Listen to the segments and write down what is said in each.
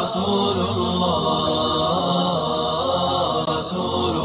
رسول الله رسول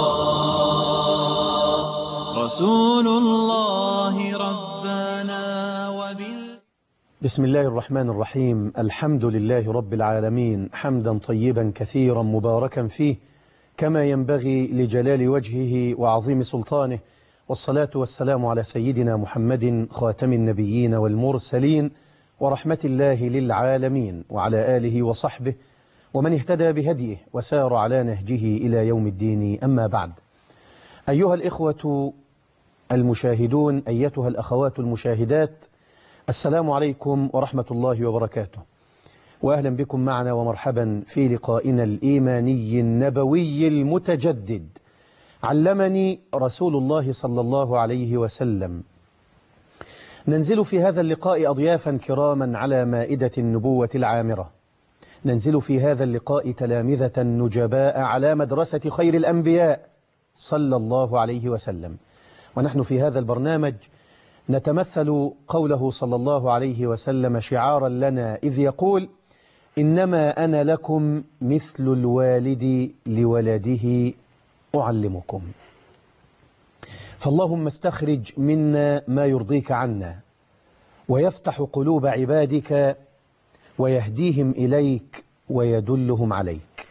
الله رسول الله ربنا وبال بسم الله الرحمن الرحيم الحمد لله رب العالمين حمدا طيبا كثيرا مباركا فيه كما ينبغي لجلال وجهه وعظيم سلطانه والصلاة والسلام على سيدنا محمد خاتم النبيين والمرسلين ورحمة الله للعالمين وعلى آله وصحبه ومن اهتدى بهديه وسار على نهجه إلى يوم الدين أما بعد أيها الإخوة المشاهدون أيتها الأخوات المشاهدات السلام عليكم ورحمة الله وبركاته وأهلا بكم معنا ومرحبا في لقائنا الإيماني النبوي المتجدد علمني رسول الله صلى الله عليه وسلم ننزل في هذا اللقاء أضيافا كراما على مائدة النبوة العامرة ننزل في هذا اللقاء تلامذة نجباء على مدرسة خير الأنبياء صلى الله عليه وسلم ونحن في هذا البرنامج نتمثل قوله صلى الله عليه وسلم شعارا لنا إذ يقول إنما أنا لكم مثل الوالد لولده أعلمكم فاللهم استخرج منا ما يرضيك عنا ويفتح قلوب عبادك ويهديهم إليك ويدلهم عليك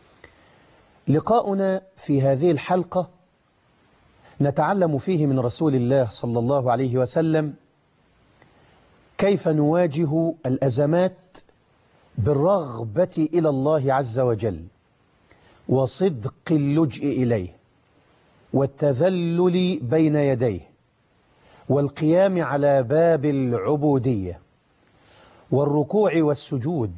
لقاؤنا في هذه الحلقة نتعلم فيه من رسول الله صلى الله عليه وسلم كيف نواجه الأزمات بالرغبة إلى الله عز وجل وصدق اللجئ إليه والتذلل بين يديه والقيام على باب العبودية والركوع والسجود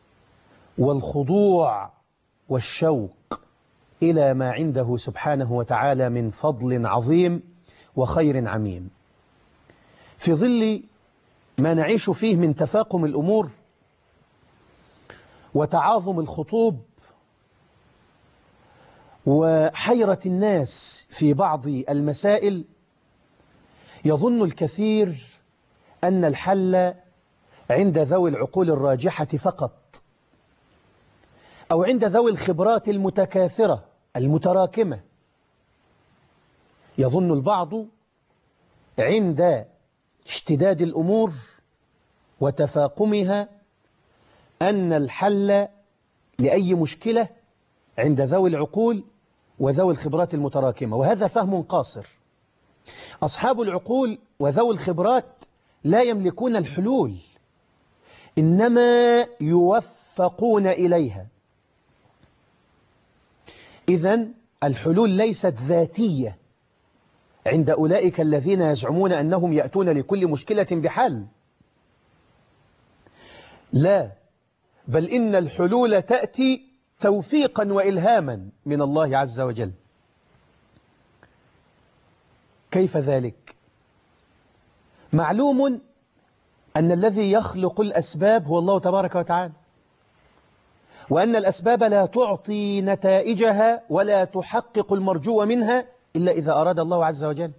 والخضوع والشوق إلى ما عنده سبحانه وتعالى من فضل عظيم وخير عميم في ظل ما نعيش فيه من تفاقم الأمور وتعاظم الخطوب وحيرة الناس في بعض المسائل يظن الكثير أن الحل عند ذوي العقول الراجحة فقط أو عند ذوي الخبرات المتكاثرة المتراكمة يظن البعض عند اشتداد الأمور وتفاقمها أن الحل لأي مشكلة عند ذوي العقول وذوي الخبرات المتراكمة وهذا فهم قاصر أصحاب العقول وذوي الخبرات لا يملكون الحلول إنما يوفقون إليها إذا الحلول ليست ذاتية عند أولئك الذين يزعمون أنهم يأتون لكل مشكلة بحل لا بل إن الحلول تأتي توفيقا وإلهاما من الله عز وجل كيف ذلك؟ معلوم أن الذي يخلق الأسباب هو الله تبارك وتعالى وأن الأسباب لا تعطي نتائجها ولا تحقق المرجو منها إلا إذا أراد الله عز وجل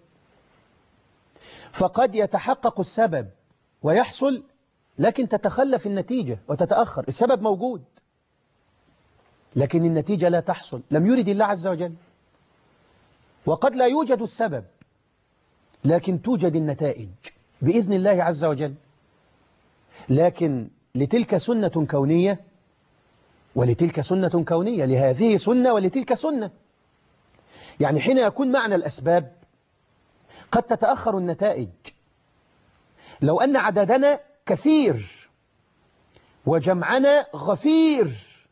فقد يتحقق السبب ويحصل لكن تتخلف النتيجة وتتأخر السبب موجود لكن النتيجة لا تحصل لم يرد الله عز وجل وقد لا يوجد السبب لكن توجد النتائج بإذن الله عز وجل لكن لتلك سنة كونية ولتلك سنة كونية لهذه سنة ولتلك سنة يعني حين يكون معنى الأسباب قد تتأخر النتائج لو أن عددنا كثير وجمعنا غفير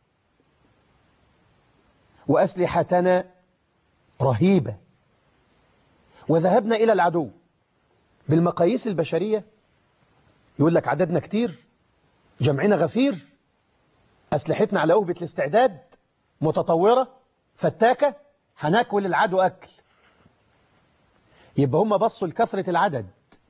وأسلحتنا رهيبة وذهبنا إلى العدو بالمقاييس البشرية يقول لك عددنا كتير جمعنا غفير أسلحتنا على أهبة الاستعداد متطورة فتاكة هناكل العدو أكل يبقى هم بصوا لكثرة العدد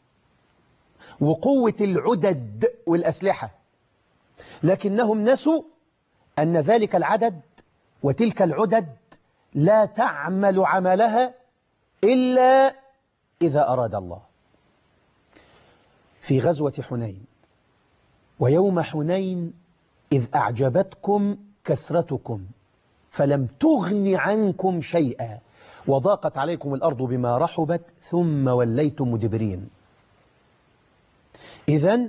وقوة العدد والأسلحة لكنهم نسوا أن ذلك العدد وتلك العدد لا تعمل عملها إلا إذا أراد الله في غزوة حنين ويوم حنين إذ أعجبتكم كثرتكم فلم تغن عنكم شيئا وضاقت عليكم الأرض بما رحبت ثم وليتم مدبرين إذا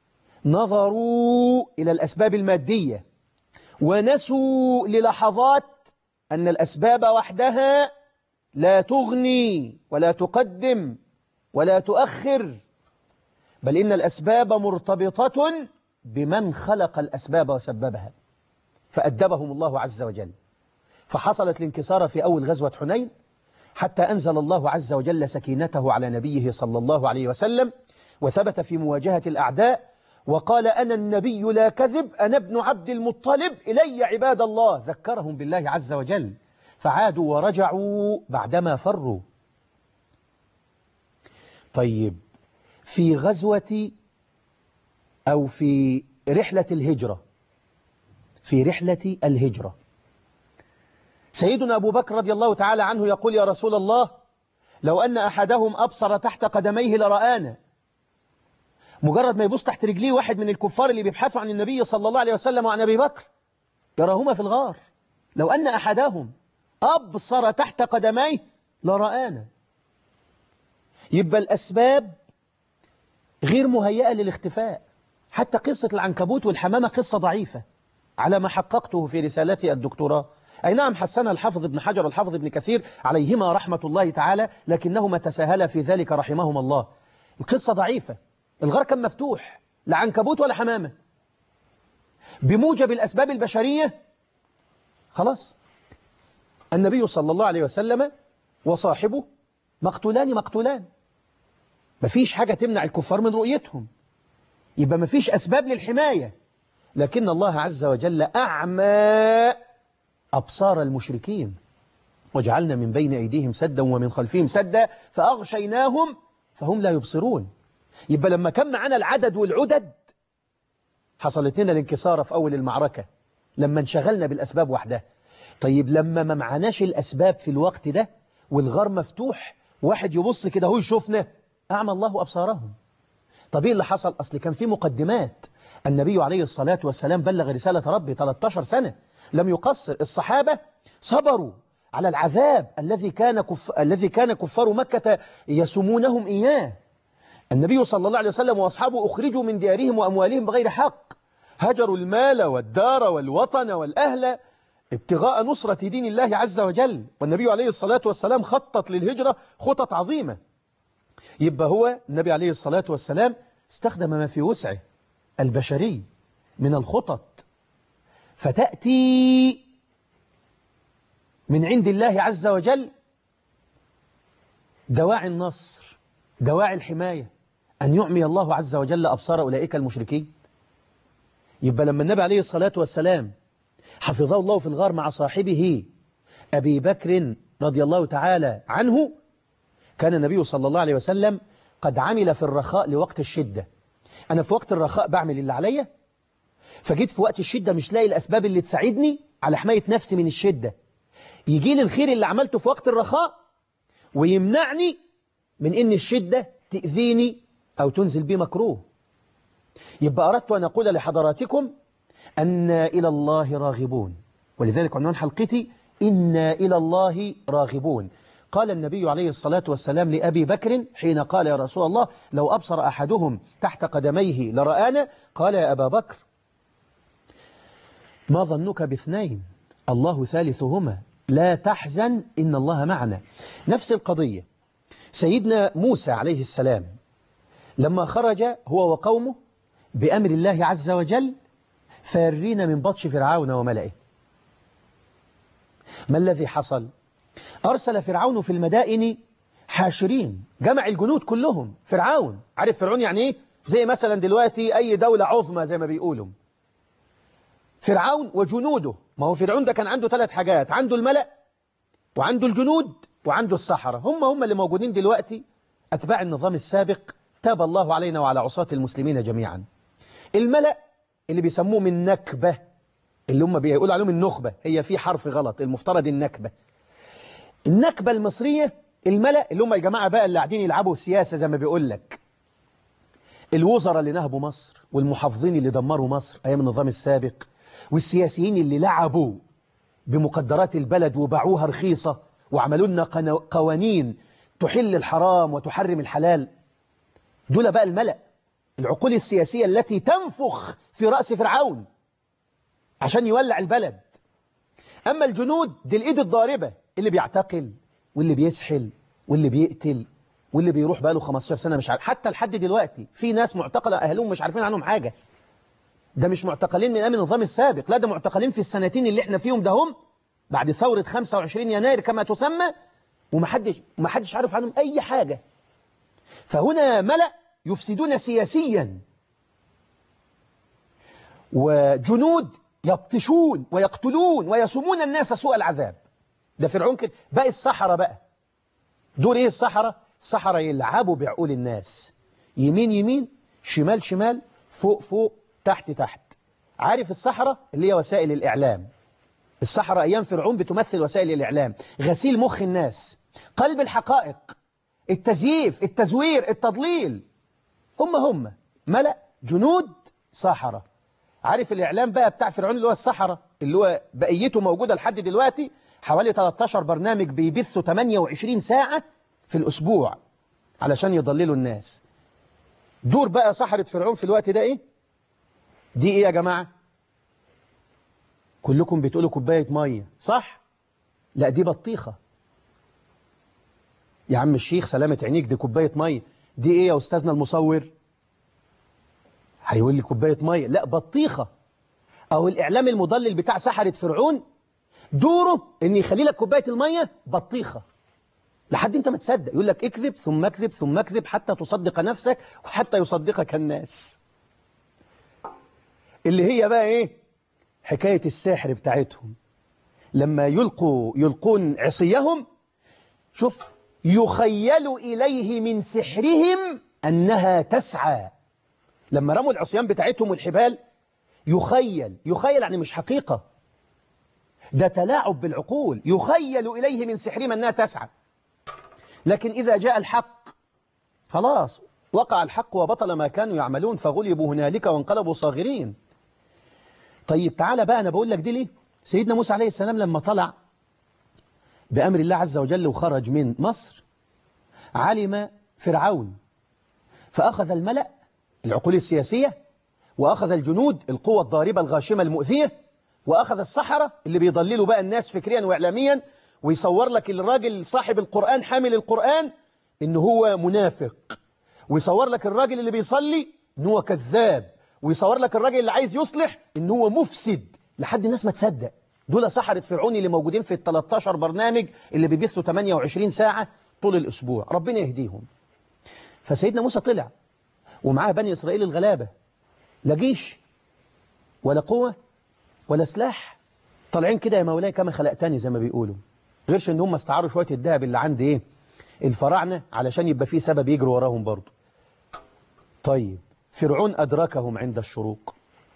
نظروا إلى الأسباب المادية ونسوا للحظات أن الأسباب وحدها لا تغني ولا تقدم ولا تؤخر بل إن الأسباب مرتبطة بمن خلق الأسباب وسببها فأدبهم الله عز وجل فحصلت الانكسار في أول غزوة حنين حتى أنزل الله عز وجل سكينته على نبيه صلى الله عليه وسلم وثبت في مواجهة الأعداء وقال أنا النبي لا كذب أنا ابن عبد المطلب إلي عباد الله ذكرهم بالله عز وجل فعادوا ورجعوا بعدما فروا طيب في غزوة أو في رحلة الهجرة في رحلة الهجرة سيدنا أبو بكر رضي الله تعالى عنه يقول يا رسول الله لو أن أحدهم أبصر تحت قدميه لرآنا مجرد ما يبص تحت رجليه واحد من الكفار اللي بيبحثوا عن النبي صلى الله عليه وسلم وعن أبي بكر يراهما في الغار لو أن أحدهم أبصر تحت قدميه لرآنا يبقى الأسباب غير مهيئة للاختفاء حتى قصة العنكبوت والحمامة قصة ضعيفة على ما حققته في رسالتي الدكتوراه أي نعم حسنها الحافظ ابن حجر والحافظ ابن كثير عليهما رحمة الله تعالى لكنهما تساهلا في ذلك رحمهما الله القصة ضعيفة الغار كان مفتوح لا عنكبوت ولا حمامة بموجب الأسباب البشرية خلاص النبي صلى الله عليه وسلم وصاحبه مقتولان مقتولان مفيش حاجة تمنع الكفار من رؤيتهم يبقى مفيش أسباب للحماية لكن الله عز وجل أعمى أبصار المشركين وجعلنا من بين أيديهم سدا ومن خلفهم سدا فأغشيناهم فهم لا يبصرون يبقى لما كان معنا العدد والعدد حصلت لنا الانكسار في أول المعركة لما انشغلنا بالأسباب وحدها طيب لما ما معناش الأسباب في الوقت ده والغار مفتوح واحد يبص كده هو يشوفنا أعمى الله أبصارهم طب ايه اللي حصل أصل كان في مقدمات النبي عليه الصلاة والسلام بلغ رسالة ربي 13 سنة لم يقصر الصحابة صبروا على العذاب الذي كان كف... الذي كان كفار مكة يسمونهم إياه النبي صلى الله عليه وسلم وأصحابه أخرجوا من ديارهم وأموالهم بغير حق هجروا المال والدار والوطن والأهل ابتغاء نصرة دين الله عز وجل والنبي عليه الصلاة والسلام خطط للهجرة خطط عظيمة يبقى هو النبي عليه الصلاة والسلام استخدم ما في وسعه البشري من الخطط فتأتي من عند الله عز وجل دواعي النصر دواعي الحماية أن يعمي الله عز وجل أبصار أولئك المشركين يبقى لما النبي عليه الصلاة والسلام حفظه الله في الغار مع صاحبه أبي بكر رضي الله تعالى عنه كان النبي صلى الله عليه وسلم قد عمل في الرخاء لوقت الشدة أنا في وقت الرخاء بعمل اللي عليا فجيت في وقت الشدة مش لاقي الأسباب اللي تساعدني على حماية نفسي من الشدة يجي لي الخير اللي عملته في وقت الرخاء ويمنعني من إن الشدة تأذيني أو تنزل بي مكروه يبقى أردت أن أقول لحضراتكم أن إلى الله راغبون ولذلك عنوان حلقتي إنا إلى الله راغبون قال النبي عليه الصلاة والسلام لأبي بكر حين قال يا رسول الله لو أبصر أحدهم تحت قدميه لرآنا قال يا أبا بكر ما ظنك باثنين الله ثالثهما لا تحزن إن الله معنا نفس القضية سيدنا موسى عليه السلام لما خرج هو وقومه بأمر الله عز وجل فارين من بطش فرعون وملئه ما الذي حصل أرسل فرعون في المدائن حاشرين جمع الجنود كلهم فرعون عارف فرعون يعني ايه زي مثلا دلوقتي أي دولة عظمى زي ما بيقولوا فرعون وجنوده ما هو فرعون ده كان عنده ثلاث حاجات عنده الملأ وعنده الجنود وعنده السحرة هم هم اللي موجودين دلوقتي أتباع النظام السابق تاب الله علينا وعلى عصاة المسلمين جميعا الملأ اللي بيسموه من نكبة اللي هم بيقولوا عليهم النخبة هي في حرف غلط المفترض النكبة النكبة المصرية الملأ اللي هم الجماعة بقى اللي قاعدين يلعبوا سياسة زي ما بيقول لك الوزراء اللي نهبوا مصر والمحافظين اللي دمروا مصر أيام النظام السابق والسياسيين اللي لعبوا بمقدرات البلد وباعوها رخيصة وعملوا لنا قنا- قوانين تحل الحرام وتحرم الحلال دول بقى الملأ العقول السياسية التي تنفخ في رأس فرعون عشان يولع البلد أما الجنود دي الإيد الضاربة اللي بيعتقل واللي بيسحل واللي بيقتل واللي بيروح بقاله 15 سنة مش عارف حتى لحد دلوقتي في ناس معتقلة أهلهم مش عارفين عنهم حاجة ده مش معتقلين من أيام النظام السابق لا ده معتقلين في السنتين اللي احنا فيهم ده هم بعد ثورة 25 يناير كما تسمى ومحدش محدش عارف عنهم أي حاجة فهنا ملأ يفسدون سياسيا وجنود يبطشون ويقتلون ويسومون الناس سوء العذاب ده فرعون كده باقي الصحراء بقى دول ايه الصحراء الصحراء يلعبوا بعقول الناس يمين يمين شمال شمال فوق فوق تحت تحت عارف الصحراء اللي هي وسائل الإعلام الصحراء أيام فرعون بتمثل وسائل الإعلام غسيل مخ الناس قلب الحقائق التزييف التزوير التضليل هم هم ملأ جنود صحراء عارف الإعلام بقى بتاع فرعون اللي هو الصحراء اللي هو بقيته موجودة لحد دلوقتي حوالي 13 برنامج بيبثوا 28 ساعة في الأسبوع علشان يضللوا الناس دور بقى صحرة فرعون في الوقت ده إيه؟ دي إيه يا جماعة؟ كلكم بتقولوا كوباية مية صح؟ لا دي بطيخة يا عم الشيخ سلامة عينيك دي كوباية مية دي إيه يا أستاذنا المصور؟ هيقول لي كوباية مية لا بطيخة أو الإعلام المضلل بتاع سحرة فرعون دوره إن يخلي لك كوباية المية بطيخة لحد انت ما تصدق يقول لك اكذب ثم اكذب ثم اكذب حتى تصدق نفسك وحتى يصدقك الناس اللي هي بقى ايه حكاية السحر بتاعتهم لما يلقوا يلقون عصيهم شوف يخيل إليه من سحرهم أنها تسعى لما رموا العصيان بتاعتهم والحبال يخيل يخيل يعني مش حقيقة ده تلاعب بالعقول يخيل إليه من سحرهم أنها تسعى لكن إذا جاء الحق خلاص وقع الحق وبطل ما كانوا يعملون فغلبوا هنالك وانقلبوا صاغرين طيب تعالى بقى أنا بقول لك دي ليه سيدنا موسى عليه السلام لما طلع بأمر الله عز وجل وخرج من مصر علم فرعون فأخذ الملأ العقول السياسية وأخذ الجنود القوة الضاربة الغاشمة المؤذية وأخذ السحرة اللي بيضللوا بقى الناس فكريا وإعلاميا ويصور لك الراجل صاحب القرآن حامل القرآن إن هو منافق ويصور لك الراجل اللي بيصلي إن هو كذاب ويصور لك الراجل اللي عايز يصلح إن هو مفسد لحد الناس ما تصدق دول سحرة فرعون اللي موجودين في ال 13 برنامج اللي بيبثوا 28 ساعة طول الأسبوع ربنا يهديهم فسيدنا موسى طلع ومعاه بني إسرائيل الغلابة لا جيش ولا قوة ولا سلاح طالعين كده يا مولاي كما خلقتني زي ما بيقولوا غيرش ان هم استعاروا شوية الذهب اللي عند ايه الفراعنة علشان يبقى فيه سبب يجروا وراهم برضه طيب فرعون أدركهم عند الشروق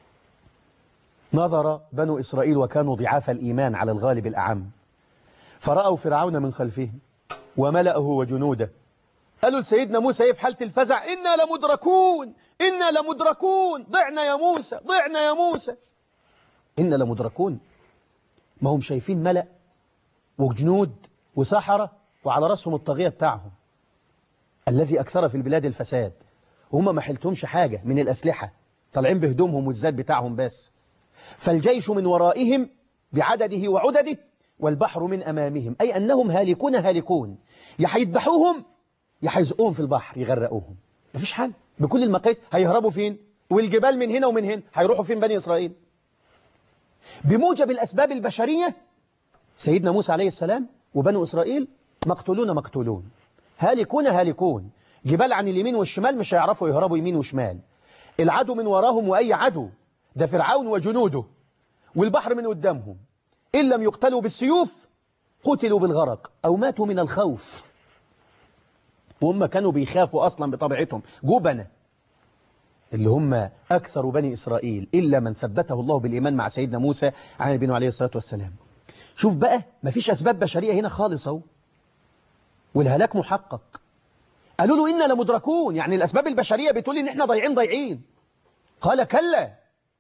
نظر بنو إسرائيل وكانوا ضعاف الإيمان على الغالب الأعم فرأوا فرعون من خلفهم وملأه وجنوده قالوا لسيدنا موسى ايه في حالة الفزع إنا لمدركون إنا لمدركون ضعنا يا موسى ضعنا يا موسى إنا لمدركون ما هم شايفين ملأ وجنود وسحرة وعلى رأسهم الطاغية بتاعهم الذي أكثر في البلاد الفساد وهم ما حلتهمش حاجة من الأسلحة طالعين بهدومهم والزاد بتاعهم بس فالجيش من ورائهم بعدده وعدده والبحر من أمامهم أي أنهم هالكون هالكون يا هيذبحوهم يا هيزقوهم في البحر يغرقوهم مفيش حل بكل المقاييس هيهربوا فين والجبال من هنا ومن هنا هيروحوا فين بني إسرائيل بموجب الأسباب البشرية سيدنا موسى عليه السلام وبنو إسرائيل مقتولون مقتولون هالكون هالكون جبال عن اليمين والشمال مش هيعرفوا يهربوا يمين وشمال العدو من وراهم وأي عدو ده فرعون وجنوده والبحر من قدامهم إن لم يقتلوا بالسيوف قتلوا بالغرق أو ماتوا من الخوف وهم كانوا بيخافوا أصلا بطبيعتهم جبنة اللي هم أكثر بني إسرائيل إلا من ثبته الله بالإيمان مع سيدنا موسى على نبينا عليه الصلاة والسلام شوف بقى مفيش أسباب بشرية هنا خالص اهو والهلاك محقق قالوا له إنا لمدركون يعني الأسباب البشرية بتقول إن إحنا ضايعين ضايعين قال كلا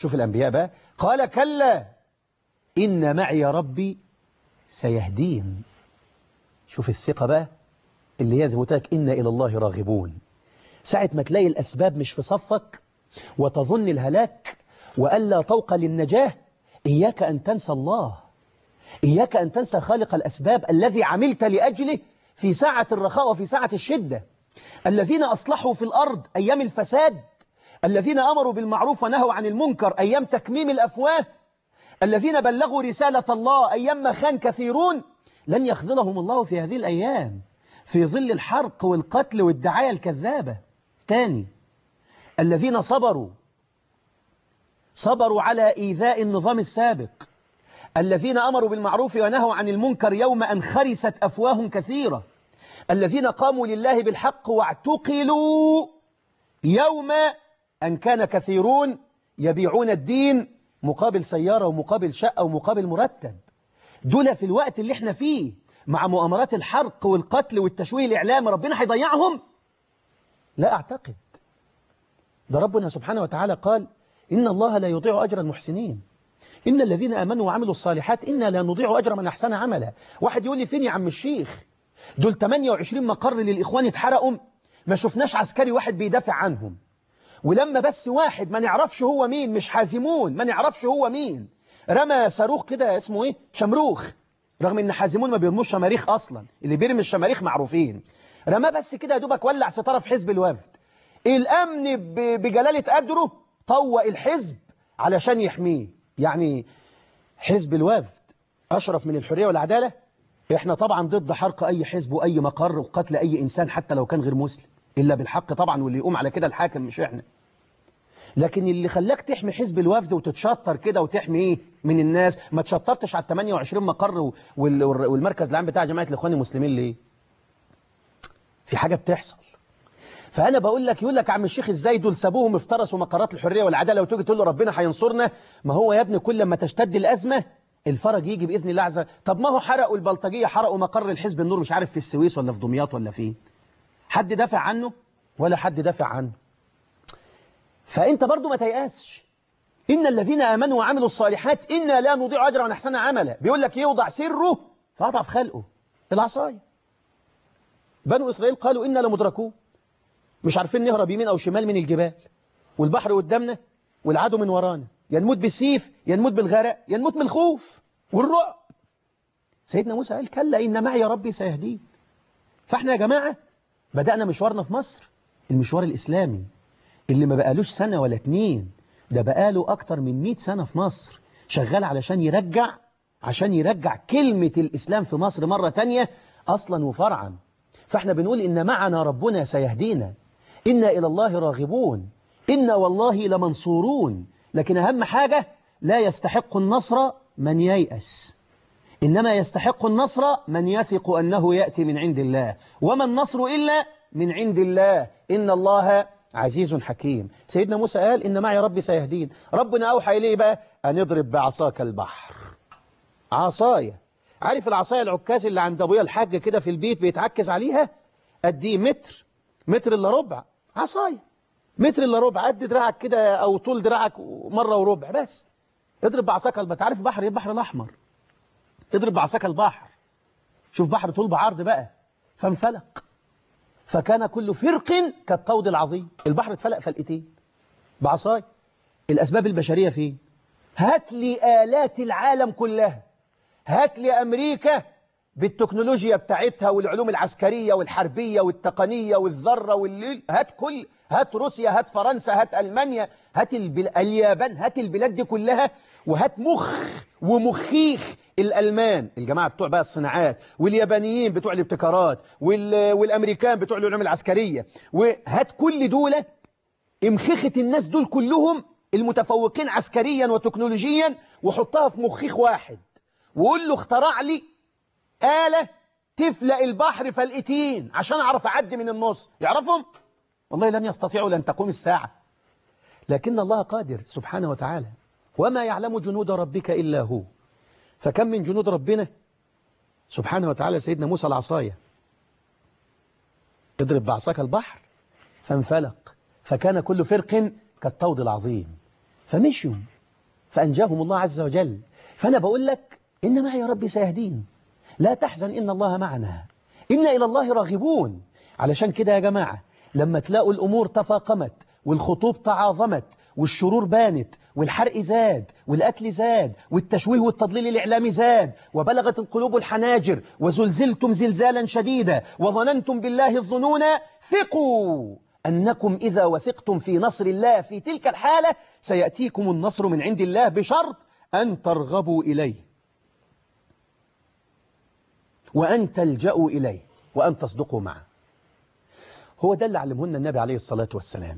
شوف الأنبياء بقى قال كلا إن معي ربي سيهدين شوف الثقة بقى اللي هي زي ما قلت لك إن إلى الله راغبون ساعة ما تلاقي الأسباب مش في صفك وتظن الهلاك وألا طوق للنجاة إياك أن تنسى الله إياك أن تنسى خالق الأسباب الذي عملت لأجله في ساعة الرخاء وفي ساعة الشدة الذين أصلحوا في الأرض أيام الفساد الذين أمروا بالمعروف ونهوا عن المنكر أيام تكميم الأفواه الذين بلغوا رسالة الله أيام ما خان كثيرون لن يخذلهم الله في هذه الأيام في ظل الحرق والقتل والدعاية الكذابة تاني الذين صبروا صبروا على إيذاء النظام السابق الذين أمروا بالمعروف ونهوا عن المنكر يوم أن خرست أفواه كثيرة الذين قاموا لله بالحق واعتقلوا يوم أن كان كثيرون يبيعون الدين مقابل سيارة ومقابل شقة ومقابل مرتب دول في الوقت اللي احنا فيه مع مؤامرات الحرق والقتل والتشويه الإعلامي ربنا هيضيعهم لا أعتقد ده ربنا سبحانه وتعالى قال إن الله لا يضيع أجر المحسنين إن الذين آمنوا وعملوا الصالحات إنا لا نضيع أجر من أحسن عملا واحد يقول لي فين يا عم الشيخ دول 28 مقر للإخوان اتحرقوا ما شفناش عسكري واحد بيدافع عنهم ولما بس واحد ما نعرفش هو مين مش حازمون ما نعرفش هو مين رمى صاروخ كده اسمه ايه شمروخ رغم ان حازمون ما بيرموش شماريخ اصلا اللي بيرمي الشماريخ معروفين رمى بس كده يا دوبك ولع ستاره في حزب الوفد الامن بجلاله قدره طوق الحزب علشان يحميه يعني حزب الوفد اشرف من الحريه والعداله احنا طبعا ضد حرق اي حزب واي مقر وقتل اي انسان حتى لو كان غير مسلم إلا بالحق طبعا واللي يقوم على كده الحاكم مش إحنا لكن اللي خلاك تحمي حزب الوفد وتتشطر كده وتحمي إيه من الناس ما تشطرتش على 28 مقر والمركز العام بتاع جماعة الإخوان المسلمين ليه في حاجة بتحصل فأنا بقول لك يقول لك عم الشيخ إزاي دول سابوهم افترسوا مقرات الحرية والعدالة وتيجي تقول له ربنا هينصرنا ما هو يا ابني كل ما تشتد الأزمة الفرج يجي بإذن الله عز وجل طب ما هو حرقوا البلطجية حرقوا مقر الحزب النور مش عارف في السويس ولا في دمياط ولا فين حد دافع عنه ولا حد دافع عنه فأنت برضو ما تيأسش إن الذين آمنوا وعملوا الصالحات إنا لا نضيع أجر من أحسن عملا بيقول لك يوضع سره فأضعف خلقه العصاية بنو إسرائيل قالوا إنا لمدركون مش عارفين نهرب يمين أو شمال من الجبال والبحر قدامنا والعدو من ورانا يا نموت بالسيف يا نموت بالغرق يا نموت من الخوف والرعب سيدنا موسى قال كلا إن معي ربي سيهدين فاحنا يا جماعة بدأنا مشوارنا في مصر المشوار الإسلامي اللي ما بقالوش سنة ولا اتنين ده بقاله أكتر من 100 سنة في مصر شغال علشان يرجع عشان يرجع كلمة الإسلام في مصر مرة تانية أصلا وفرعا فاحنا بنقول إن معنا ربنا سيهدينا إنا إلى الله راغبون إنا والله لمنصورون لكن أهم حاجة لا يستحق النصر من ييأس إنما يستحق النصر من يثق أنه يأتي من عند الله وما النصر إلا من عند الله إن الله عزيز حكيم سيدنا موسى قال إن معي ربي سيهدين ربنا أوحى إليه بقى أن يضرب بعصاك البحر عصاية عارف العصاية العكاز اللي عند أبويا الحاج كده في البيت بيتعكز عليها قد ايه متر متر إلا ربع عصاية متر إلا ربع قد دراعك كده أو طول دراعك مرة وربع بس اضرب بعصاك البحر عارف بحر ايه البحر الأحمر اضرب بعصاك البحر شوف بحر طول بعرض بقى فانفلق فكان كل فرق كالطود العظيم البحر اتفلق فلقتين بعصاي الأسباب البشرية فين هات لي آلات العالم كلها هات لي أمريكا بالتكنولوجيا بتاعتها والعلوم العسكرية والحربية والتقنية والذرة والليل هات كل هات روسيا هات فرنسا هات ألمانيا هات البل... اليابان هات البلاد دي كلها وهات مخ ومخيخ الألمان الجماعة بتوع بقى الصناعات واليابانيين بتوع الابتكارات وال... والأمريكان بتوع العلوم العسكرية وهات كل دولة امخخة الناس دول كلهم المتفوقين عسكريا وتكنولوجيا وحطها في مخيخ واحد وقول له اخترع لي آلة تفلق البحر فلقتين عشان أعرف أعدي من النص يعرفهم؟ والله لن يستطيعوا لن تقوم الساعة لكن الله قادر سبحانه وتعالى وما يعلم جنود ربك إلا هو فكم من جنود ربنا سبحانه وتعالى سيدنا موسى العصاية اضرب بعصاك البحر فانفلق فكان كل فرق كالطود العظيم فمشوا فأنجاهم الله عز وجل فأنا بقول لك إن معي ربي سيهدين لا تحزن إن الله معنا إن إلى الله راغبون علشان كده يا جماعة لما تلاقوا الأمور تفاقمت والخطوب تعاظمت والشرور بانت والحرق زاد والقتل زاد والتشويه والتضليل الإعلامي زاد وبلغت القلوب الحناجر وزلزلتم زلزالا شديدا وظننتم بالله الظنون ثقوا أنكم إذا وثقتم في نصر الله في تلك الحالة سيأتيكم النصر من عند الله بشرط أن ترغبوا إليه وأن تلجأوا إليه وأن تصدقوا معه هو ده اللي علمه لنا النبي عليه الصلاة والسلام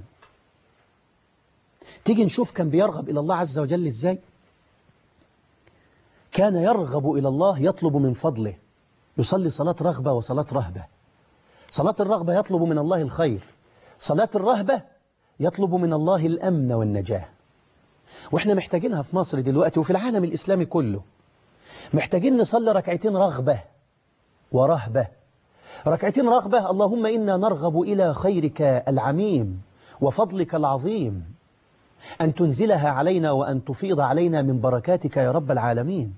تيجي نشوف كان بيرغب إلى الله عز وجل إزاي كان يرغب إلى الله يطلب من فضله يصلي صلاة رغبة وصلاة رهبة صلاة الرغبة يطلب من الله الخير صلاة الرهبة يطلب من الله الأمن والنجاة وإحنا محتاجينها في مصر دلوقتي وفي العالم الإسلامي كله محتاجين نصلي ركعتين رغبة ورهبة ركعتين رغبة اللهم إنا نرغب إلى خيرك العميم وفضلك العظيم أن تنزلها علينا وأن تفيض علينا من بركاتك يا رب العالمين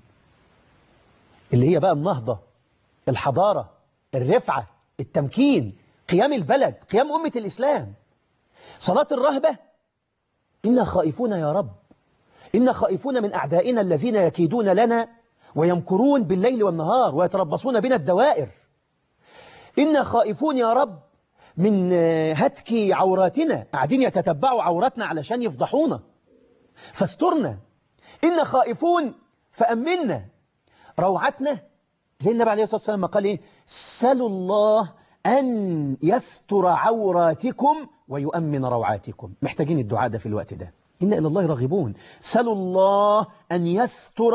اللي هي بقى النهضة الحضارة الرفعة التمكين قيام البلد قيام أمة الإسلام صلاة الرهبة إنا خائفون يا رب إنا خائفون من أعدائنا الذين يكيدون لنا ويمكرون بالليل والنهار ويتربصون بنا الدوائر إنا خائفون يا رب من هتك عوراتنا قاعدين يتتبعوا عوراتنا علشان يفضحونا فاسترنا إنا خائفون فأمنا روعتنا زي النبي عليه الصلاة والسلام قال إيه سلوا الله أن يستر عوراتكم ويؤمن روعاتكم محتاجين الدعاء ده في الوقت ده إن إلى الله راغبون سلوا الله أن يستر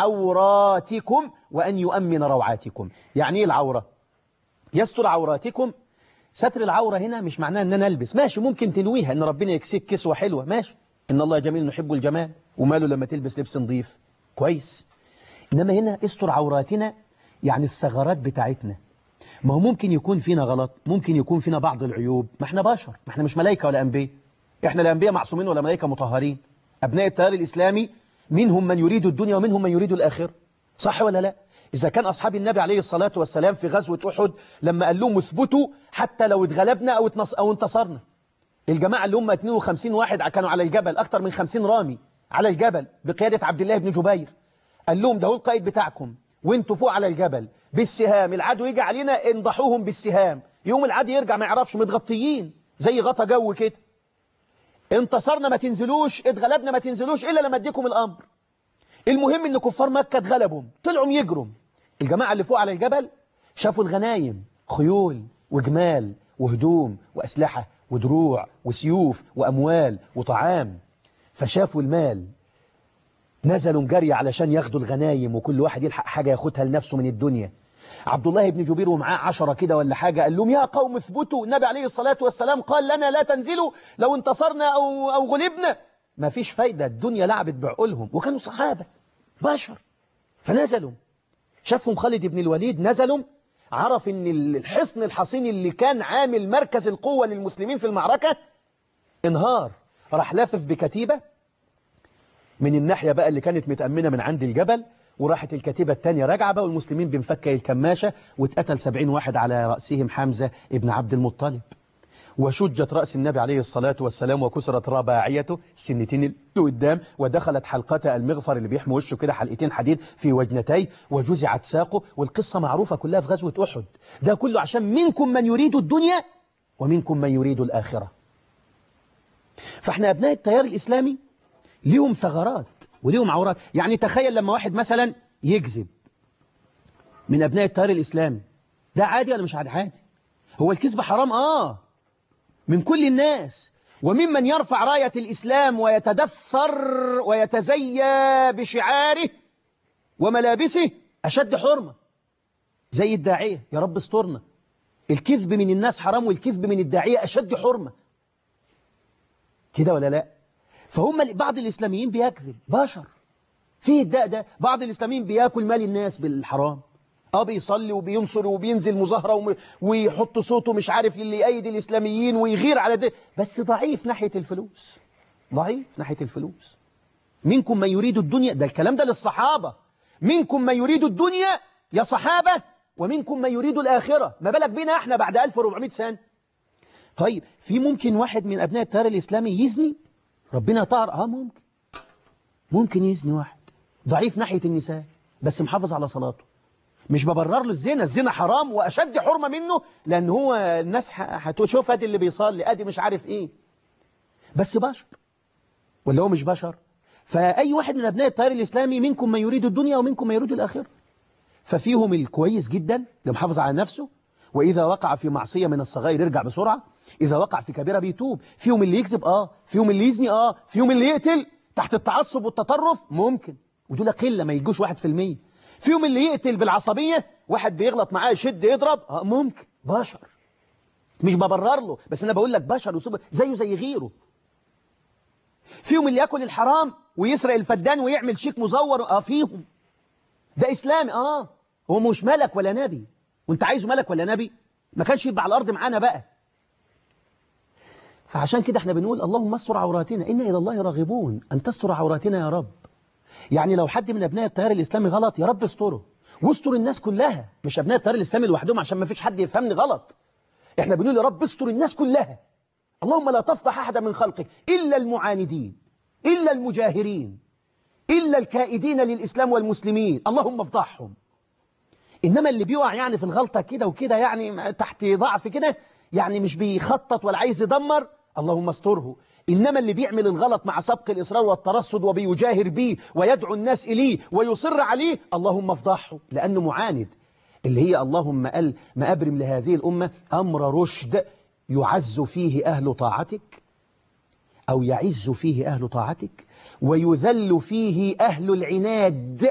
عوراتكم وأن يؤمن روعاتكم يعني إيه العورة يستر عوراتكم ستر العورة هنا مش معناه أن أنا ألبس ماشي ممكن تنويها أن ربنا يكسيك كسوة حلوة ماشي إن الله جميل نحب الجمال وماله لما تلبس لبس نظيف كويس إنما هنا استر عوراتنا يعني الثغرات بتاعتنا ما هو ممكن يكون فينا غلط ممكن يكون فينا بعض العيوب ما احنا بشر ما احنا مش ملائكة ولا أنبياء احنا لا أنبياء معصومين ولا ملائكة مطهرين أبناء التيار الإسلامي منهم من يريد الدنيا ومنهم من يريد الآخرة صح ولا لا إذا كان أصحاب النبي عليه الصلاة والسلام في غزوة أحد لما قال لهم اثبتوا حتى لو اتغلبنا أو, أو انتصرنا الجماعة اللي هم 52 واحد كانوا على الجبل أكثر من 50 رامي على الجبل بقيادة عبد الله بن جبير قال لهم ده هو القائد بتاعكم وانتوا فوق على الجبل بالسهام العدو يجي علينا انضحوهم بالسهام يوم العدو يرجع ما يعرفش متغطيين زي غطا جو كده انتصرنا ما تنزلوش اتغلبنا ما تنزلوش إلا لما اديكم الأمر المهم ان كفار مكة اتغلبوا طلعوا يجروا الجماعة اللي فوق على الجبل شافوا الغنايم خيول وجمال وهدوم وأسلحة ودروع وسيوف وأموال وطعام فشافوا المال نزلوا جري علشان ياخدوا الغنايم وكل واحد يلحق حاجة ياخدها لنفسه من الدنيا عبد الله بن جبير ومعاه عشرة كده ولا حاجة قال لهم يا قوم اثبتوا النبي عليه الصلاة والسلام قال لنا لا تنزلوا لو انتصرنا أو, أو غلبنا ما فيش فايدة الدنيا لعبت بعقولهم وكانوا صحابة بشر فنزلوا شافهم خالد بن الوليد نزلوا عرف ان الحصن الحصين اللي كان عامل مركز القوة للمسلمين في المعركة انهار راح لافف بكتيبة من الناحية بقى اللي كانت متأمنة من عند الجبل وراحت الكتيبة الثانية راجعة بقى والمسلمين بمفكة الكماشة واتقتل سبعين واحد على رأسهم حمزة ابن عبد المطلب وشجت رأس النبي عليه الصلاة والسلام وكسرت رباعيته السنتين اللي قدام ودخلت حلقة المغفر اللي بيحمي وشه كده حلقتين حديد في وجنتيه وجزعت ساقه والقصة معروفة كلها في غزوة أحد ده كله عشان منكم من يريد الدنيا ومنكم من يريد الآخرة فاحنا أبناء التيار الإسلامي ليهم ثغرات وليهم عورات يعني تخيل لما واحد مثلا يكذب من أبناء التيار الإسلامي ده عادي ولا مش عادي عادي هو الكذب حرام آه من كل الناس وممن يرفع راية الإسلام ويتدثر ويتزيى بشعاره وملابسه أشد حرمة زي الداعية يا رب استرنا الكذب من الناس حرام والكذب من الداعية أشد حرمة كده ولا لا فهم بعض الإسلاميين بيكذب بشر فيه الداء ده بعض الإسلاميين بياكل مال الناس بالحرام اه بيصلي وبينصر وبينزل مظاهرة وم... ويحط صوته مش عارف اللي يأيد الإسلاميين ويغير على ده بس ضعيف ناحية الفلوس ضعيف ناحية الفلوس منكم من يريد الدنيا ده الكلام ده للصحابة منكم من يريد الدنيا يا صحابة ومنكم من يريد الآخرة ما بالك بينا احنا بعد 1400 سنة طيب في ممكن واحد من أبناء التيار الإسلامي يزني ربنا طار اه ممكن ممكن يزني واحد ضعيف ناحية النساء بس محافظ على صلاته مش ببرر له الزنا الزنا حرام وأشد حرمة منه لأن هو الناس هتشوف ادي اللي بيصلي ادي مش عارف ايه بس بشر ولا هو مش بشر فأي واحد من أبناء التيار الإسلامي منكم من يريد الدنيا ومنكم من يريد الآخرة ففيهم الكويس جدا اللي محافظ على نفسه وإذا وقع في معصية من الصغائر يرجع بسرعة إذا وقع في كبيرة بيتوب فيهم اللي يكذب آه فيهم اللي يزني آه فيهم اللي يقتل تحت التعصب والتطرف ممكن ودول قلة ما يجوش واحد في المية فيهم اللي يقتل بالعصبية واحد بيغلط معاه يشد يضرب آه ممكن بشر مش ببرر له بس أنا بقول لك بشر وسوبر زيه زي غيره فيهم اللي ياكل الحرام ويسرق الفدان ويعمل شيك مزور اه فيهم ده إسلامي اه هو مش ملك ولا نبي وانت عايزه ملك ولا نبي ما كانش يبقى على الأرض معانا بقى فعشان كده احنا بنقول اللهم استر عوراتنا إنا إلى الله راغبون أن تستر عوراتنا يا رب يعني لو حد من أبناء التيار الإسلامي غلط يا رب استره واستر الناس كلها مش أبناء التيار الإسلامي لوحدهم عشان ما فيش حد يفهمني غلط احنا بنقول يا رب استر الناس كلها اللهم لا تفضح أحد من خلقك إلا المعاندين إلا المجاهرين إلا الكائدين للإسلام والمسلمين اللهم افضحهم إنما اللي بيقع يعني في الغلطة كده وكده يعني تحت ضعف كده يعني مش بيخطط ولا عايز يدمر اللهم استره إنما اللي بيعمل الغلط مع سبق الإصرار والترصد وبيجاهر به ويدعو الناس إليه ويصر عليه اللهم افضحه لأنه معاند اللي هي اللهم قال ما أبرم لهذه الأمة أمر رشد يعز فيه أهل طاعتك أو يعز فيه أهل طاعتك ويذل فيه أهل العناد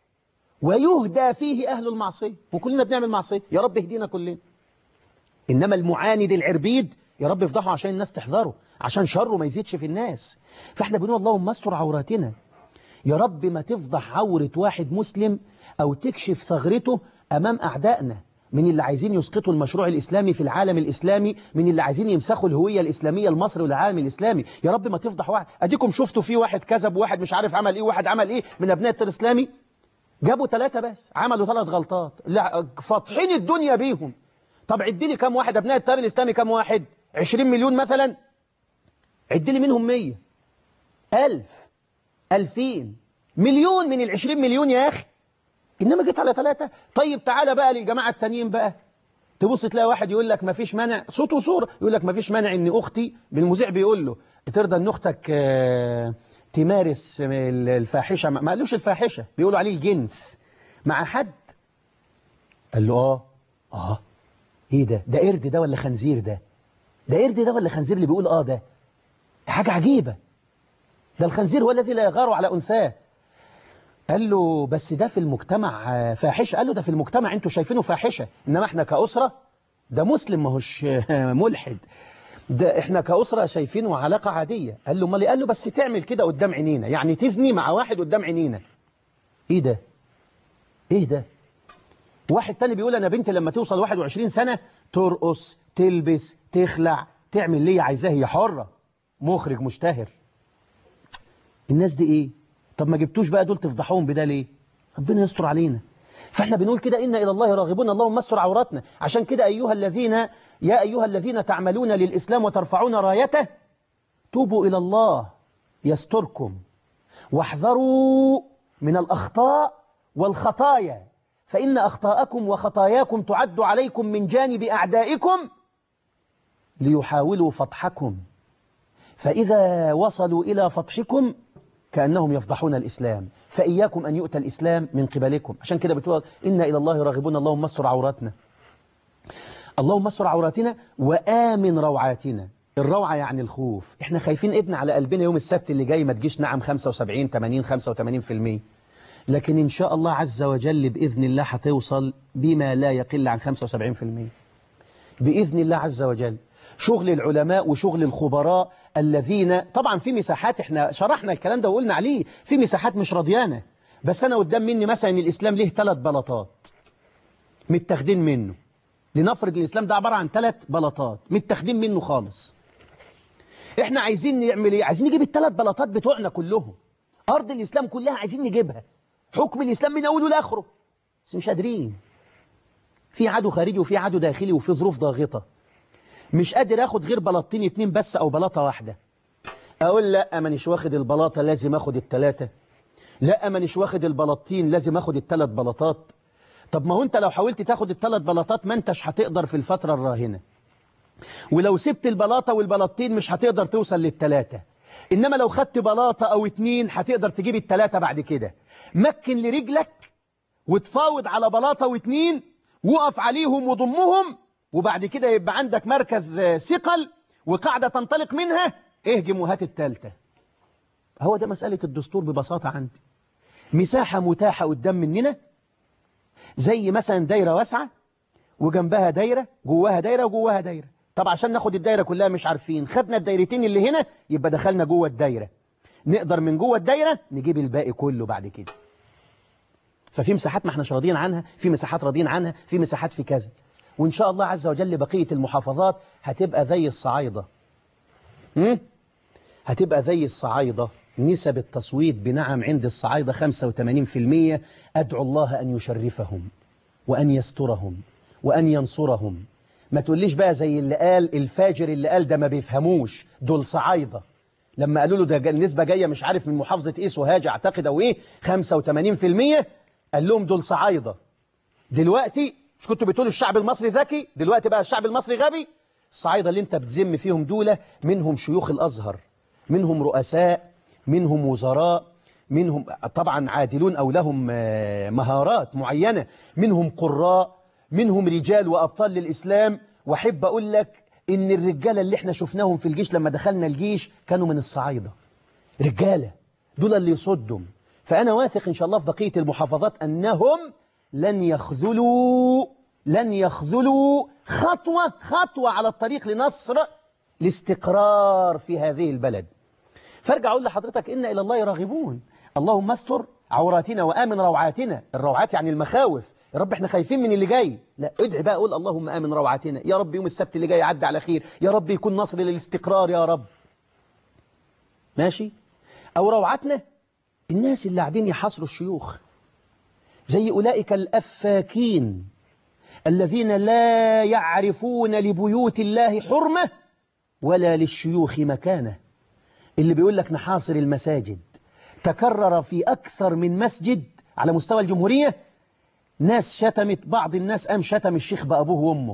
ويهدى فيه أهل المعصية وكلنا بنعمل معصية يا رب اهدينا كلنا إنما المعاند العربيد يا رب افضحه عشان الناس تحذره عشان شره ما يزيدش في الناس فاحنا بنقول اللهم استر عوراتنا يا رب ما تفضح عورة واحد مسلم أو تكشف ثغرته أمام أعدائنا من اللي عايزين يسقطوا المشروع الإسلامي في العالم الإسلامي من اللي عايزين يمسخوا الهوية الإسلامية لمصر والعالم الإسلامي يا رب ما تفضح واحد أديكم شفتوا في واحد كذب وواحد مش عارف عمل إيه وواحد عمل إيه من أبناء التيار الإسلامي جابوا ثلاثة بس عملوا ثلاث غلطات لا فاضحين الدنيا بيهم طب عد لي كم واحد أبناء التيار الإسلامي كم واحد 20 مليون مثلا عد لي منهم 100 ألف ألفين مليون من العشرين مليون يا أخي إنما جيت على ثلاثة طيب تعالى بقى للجماعة التانيين بقى تبص تلاقي واحد يقول لك ما فيش مانع صوت وصورة يقول لك ما فيش مانع إن أختي بالمذيع بيقول له ترضى إن أختك آه تمارس الفاحشة ما قالوش الفاحشة بيقولوا عليه الجنس مع حد قال له آه آه إيه ده ده قرد ده ولا خنزير ده ده قرد ده ولا خنزير اللي بيقول آه ده حاجة عجيبة ده الخنزير هو الذي لا يغار على أنثاه قال له بس ده في المجتمع فاحشة قال له ده في المجتمع انتوا شايفينه فاحشة إنما احنا كأسرة ده مسلم ما هوش ملحد ده احنا كأسرة شايفينه علاقة عادية قال له مالي قال له بس تعمل كده قدام عينينا يعني تزني مع واحد قدام عينينا ايه ده ايه ده واحد تاني بيقول انا بنتي لما توصل 21 سنة ترقص تلبس تخلع تعمل ليه عايزاه هي حرة مخرج مشتهر الناس دي ايه طب ما جبتوش بقى دول تفضحوهم بده ليه ربنا يستر علينا فاحنا بنقول كده إن إلى الله راغبون اللهم استر عوراتنا عشان كده أيها الذين يا أيها الذين تعملون للإسلام وترفعون رايته توبوا إلى الله يستركم واحذروا من الأخطاء والخطايا فإن أخطاءكم وخطاياكم تعد عليكم من جانب أعدائكم ليحاولوا فضحكم فإذا وصلوا إلى فضحكم كأنهم يفضحون الإسلام فإياكم أن يؤتى الإسلام من قبلكم عشان كده بتقول إن إلى الله راغبون اللهم استر عوراتنا اللهم استر عوراتنا وآمن روعاتنا الروعة يعني الخوف احنا خايفين ابن على قلبنا يوم السبت اللي جاي ما تجيش نعم 75 80 85% لكن إن شاء الله عز وجل بإذن الله هتوصل بما لا يقل عن 75% بإذن الله عز وجل شغل العلماء وشغل الخبراء الذين طبعا في مساحات احنا شرحنا الكلام ده وقلنا عليه في مساحات مش رضيانة بس أنا قدام مني مثلا الإسلام له ثلاث بلاطات متاخدين منه لنفرض الإسلام ده عبارة عن ثلاث بلاطات متاخدين منه خالص احنا عايزين نعمل ايه عايزين نجيب الثلاث بلاطات بتوعنا كلهم أرض الإسلام كلها عايزين نجيبها حكم الإسلام من أوله لآخره بس مش قادرين في عدو خارجي وفي عدو داخلي وفي ظروف ضاغطة مش قادر اخد غير بلاطين اتنين بس او بلاطة واحدة اقول لا مانيش واخد البلاطة لازم اخد التلاتة لا مانيش واخد البلاطين لازم اخد التلات بلاطات طب ما هو انت لو حاولت تاخد التلات بلاطات ما انتش هتقدر في الفترة الراهنة ولو سبت البلاطة والبلاطين مش هتقدر توصل للتلاتة انما لو خدت بلاطة او اتنين هتقدر تجيب التلاتة بعد كده مكن لرجلك وتفاوض على بلاطة واتنين وقف عليهم وضمهم وبعد كده يبقى عندك مركز ثقل وقاعدة تنطلق منها اهجم وهات التالتة هو ده مسألة الدستور ببساطة عندي مساحة متاحة قدام مننا زي مثلا دايرة واسعة وجنبها دايرة جواها دايرة وجواها دايرة طب عشان ناخد الدايرة كلها مش عارفين خدنا الدايرتين اللي هنا يبقى دخلنا جوه الدايرة نقدر من جوه الدايرة نجيب الباقي كله بعد كده ففي مساحات ما احناش راضيين عنها في مساحات راضيين عنها في مساحات في كذا وإن شاء الله عز وجل بقية المحافظات هتبقى زي الصعايدة م? هتبقى زي الصعايدة نسب التصويت بنعم عند الصعايدة 85% أدعو الله أن يشرفهم وأن يسترهم وأن ينصرهم ما تقوليش بقى زي اللي قال الفاجر اللي قال ده ما بيفهموش دول صعايدة لما قالوا له ده النسبة جاية مش عارف من محافظة إيه سوهاج أعتقد أو إيه 85% قال لهم دول صعايدة دلوقتي مش كنتوا بتقولوا الشعب المصري ذكي دلوقتي بقى الشعب المصري غبي الصعايدة اللي انت بتذم فيهم دولة منهم شيوخ الأزهر منهم رؤساء منهم وزراء منهم طبعا عادلون أو لهم مهارات معينة منهم قراء منهم رجال وأبطال للإسلام وحب أقول لك إن الرجالة اللي احنا شفناهم في الجيش لما دخلنا الجيش كانوا من الصعايدة رجالة دول اللي يصدهم فأنا واثق إن شاء الله في بقية المحافظات أنهم لن يخذلوا لن يخذلوا خطوة خطوة على الطريق لنصر الاستقرار في هذه البلد فارجع أقول لحضرتك إن إلى الله راغبون اللهم استر عوراتنا وآمن روعاتنا الروعات يعني المخاوف يا رب احنا خايفين من اللي جاي لا ادعي بقى قول اللهم آمن روعاتنا يا رب يوم السبت اللي جاي يعدي على خير يا رب يكون نصر للاستقرار يا رب ماشي أو روعاتنا الناس اللي قاعدين يحاصروا الشيوخ زي أولئك الأفاكين الذين لا يعرفون لبيوت الله حرمة ولا للشيوخ مكانة اللي بيقول لك نحاصر المساجد تكرر في أكثر من مسجد على مستوى الجمهورية ناس شتمت بعض الناس قام شتم الشيخ بأبوه وأمه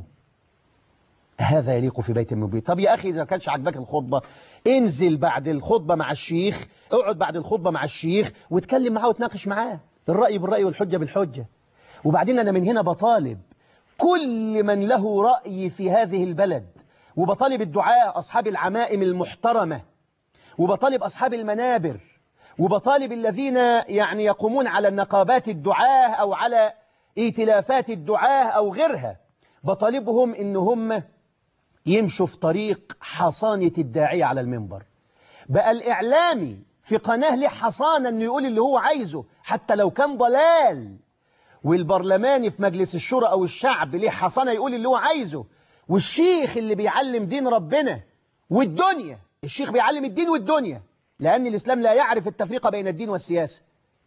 هذا يليق في بيت من بيت طب يا أخي إذا ما كانش عجبك الخطبة انزل بعد الخطبة مع الشيخ اقعد بعد الخطبة مع الشيخ واتكلم معاه وتناقش معاه الرأي بالرأي والحجة بالحجة وبعدين أنا من هنا بطالب كل من له رأي في هذه البلد وبطالب الدعاء أصحاب العمائم المحترمة وبطالب أصحاب المنابر وبطالب الذين يعني يقومون على النقابات الدعاة أو على ائتلافات الدعاة أو غيرها بطالبهم إن هم يمشوا في طريق حصانة الداعية على المنبر بقى الإعلامي في قناة له حصانة أنه يقول اللي هو عايزه حتى لو كان ضلال والبرلماني في مجلس الشورى أو الشعب ليه حصانة يقول اللي هو عايزه والشيخ اللي بيعلم دين ربنا والدنيا الشيخ بيعلم الدين والدنيا لأن الإسلام لا يعرف التفريق بين الدين والسياسة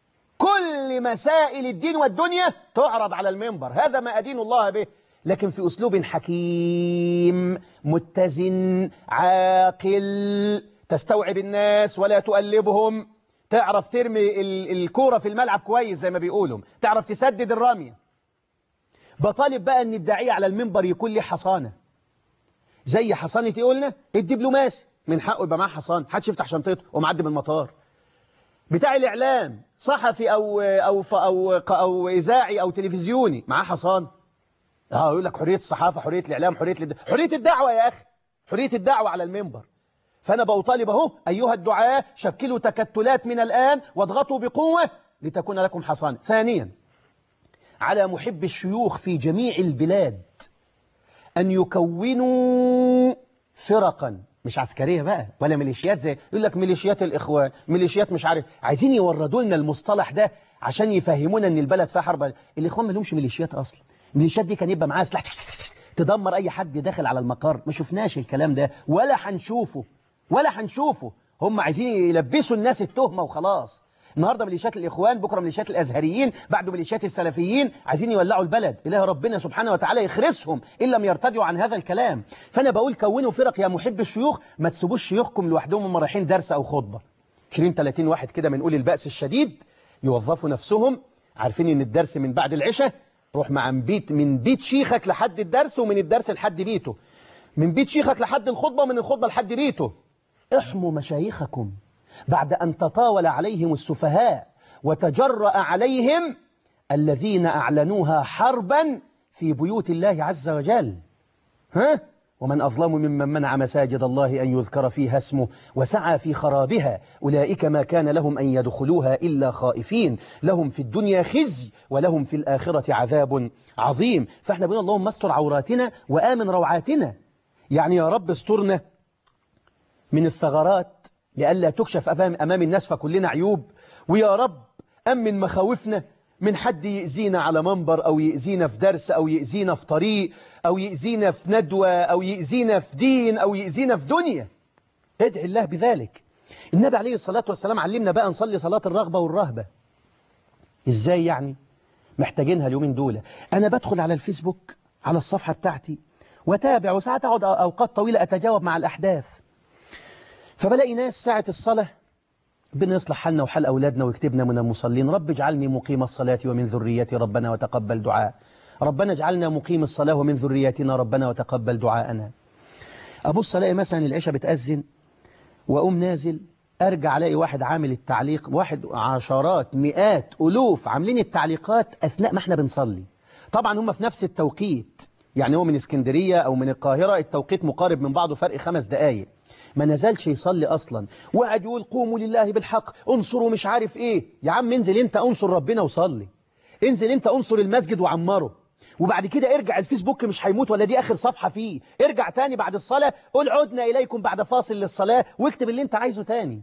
كل مسائل الدين والدنيا تعرض على المنبر هذا ما أدين الله به لكن في أسلوب حكيم متزن عاقل تستوعب الناس ولا تؤلبهم تعرف ترمي الكورة في الملعب كويس زي ما بيقولوا تعرف تسدد الرمية بطالب بقى أن الداعية على المنبر يكون له حصانة زي حصانة يقولنا الدبلوماسي من حقه يبقى معاه حصان حدش يفتح شنطته ومعدي من المطار بتاع الإعلام صحفي أو, أو, أو, أو إذاعي أو تلفزيوني معاه حصان اه يقول لك حرية الصحافة حرية الإعلام حرية الد... حرية الدعوة يا أخي حرية الدعوة على المنبر فأنا بأطالب أهو أيها الدعاة شكلوا تكتلات من الآن واضغطوا بقوة لتكون لكم حصان ثانيا على محب الشيوخ في جميع البلاد أن يكونوا فرقا مش عسكرية بقى ولا ميليشيات زي يقول لك ميليشيات الإخوان ميليشيات مش عارف عايزين يوردوا لنا المصطلح ده عشان يفهمونا ان البلد فيها حرب الإخوان ما لهمش ميليشيات أصلا الميليشيات دي كان يبقى معاها سلاح تدمر أي حد داخل على المقر ما شفناش الكلام ده ولا هنشوفه ولا هنشوفه هم عايزين يلبسوا الناس التهمة وخلاص النهارده ميليشيات الاخوان بكره ميليشيات الازهريين بعده ميليشيات السلفيين عايزين يولعوا البلد اله ربنا سبحانه وتعالى يخرسهم ان لم يرتدعوا عن هذا الكلام فانا بقول كونوا فرق يا محب الشيوخ ما تسيبوش شيوخكم لوحدهم هم رايحين درس او خطبه 20 30 واحد كده من اولي البأس الشديد يوظفوا نفسهم عارفين ان الدرس من بعد العشاء روح مع من بيت من بيت شيخك لحد الدرس ومن الدرس لحد بيته من بيت شيخك لحد الخطبة ومن الخطبة لحد بيته احموا مشايخكم بعد أن تطاول عليهم السفهاء وتجرأ عليهم الذين أعلنوها حربا في بيوت الله عز وجل ها؟ ومن أظلم ممن منع مساجد الله أن يذكر فيها اسمه وسعى في خرابها أولئك ما كان لهم أن يدخلوها إلا خائفين لهم في الدنيا خزي ولهم في الآخرة عذاب عظيم فاحنا بنقول اللهم استر عوراتنا وآمن روعاتنا يعني يا رب استرنا من الثغرات لئلا تكشف أمام, أمام الناس فكلنا عيوب ويا رب أمن مخاوفنا من حد يأذينا على منبر أو يأذينا في درس أو يأذينا في طريق أو يأذينا في ندوة أو يأذينا في دين أو يأذينا في دنيا ادعي الله بذلك النبي عليه الصلاة والسلام علمنا بقى نصلي صلاة الرغبة والرهبة إزاي يعني محتاجينها اليومين دول أنا بدخل على الفيسبوك على الصفحة بتاعتي وتابع وساعات أقعد أوقات طويلة أتجاوب مع الأحداث فبلاقي ناس ساعة الصلاة ربنا يصلح حالنا وحال أولادنا ويكتبنا من المصلين رب اجعلني مقيم الصلاة ومن ذريتي ربنا وتقبل دعاء ربنا اجعلنا مقيم الصلاة ومن ذريتنا ربنا وتقبل دعاءنا أبص ألاقي مثلا العشاء بتأذن وأقوم نازل أرجع ألاقي واحد عامل التعليق واحد عشرات مئات ألوف عاملين التعليقات أثناء ما احنا بنصلي طبعا هم في نفس التوقيت يعني هو من اسكندرية أو من القاهرة التوقيت مقارب من بعضه فرق خمس دقايق ما نزلش يصلي أصلا وقعد يقول قوموا لله بالحق انصروا مش عارف إيه يا عم انزل انت انصر ربنا وصلي انزل انت انصر المسجد وعمره وبعد كده ارجع الفيسبوك مش هيموت ولا دي آخر صفحة فيه ارجع تاني بعد الصلاة قل عدنا إليكم بعد فاصل للصلاة واكتب اللي انت عايزه تاني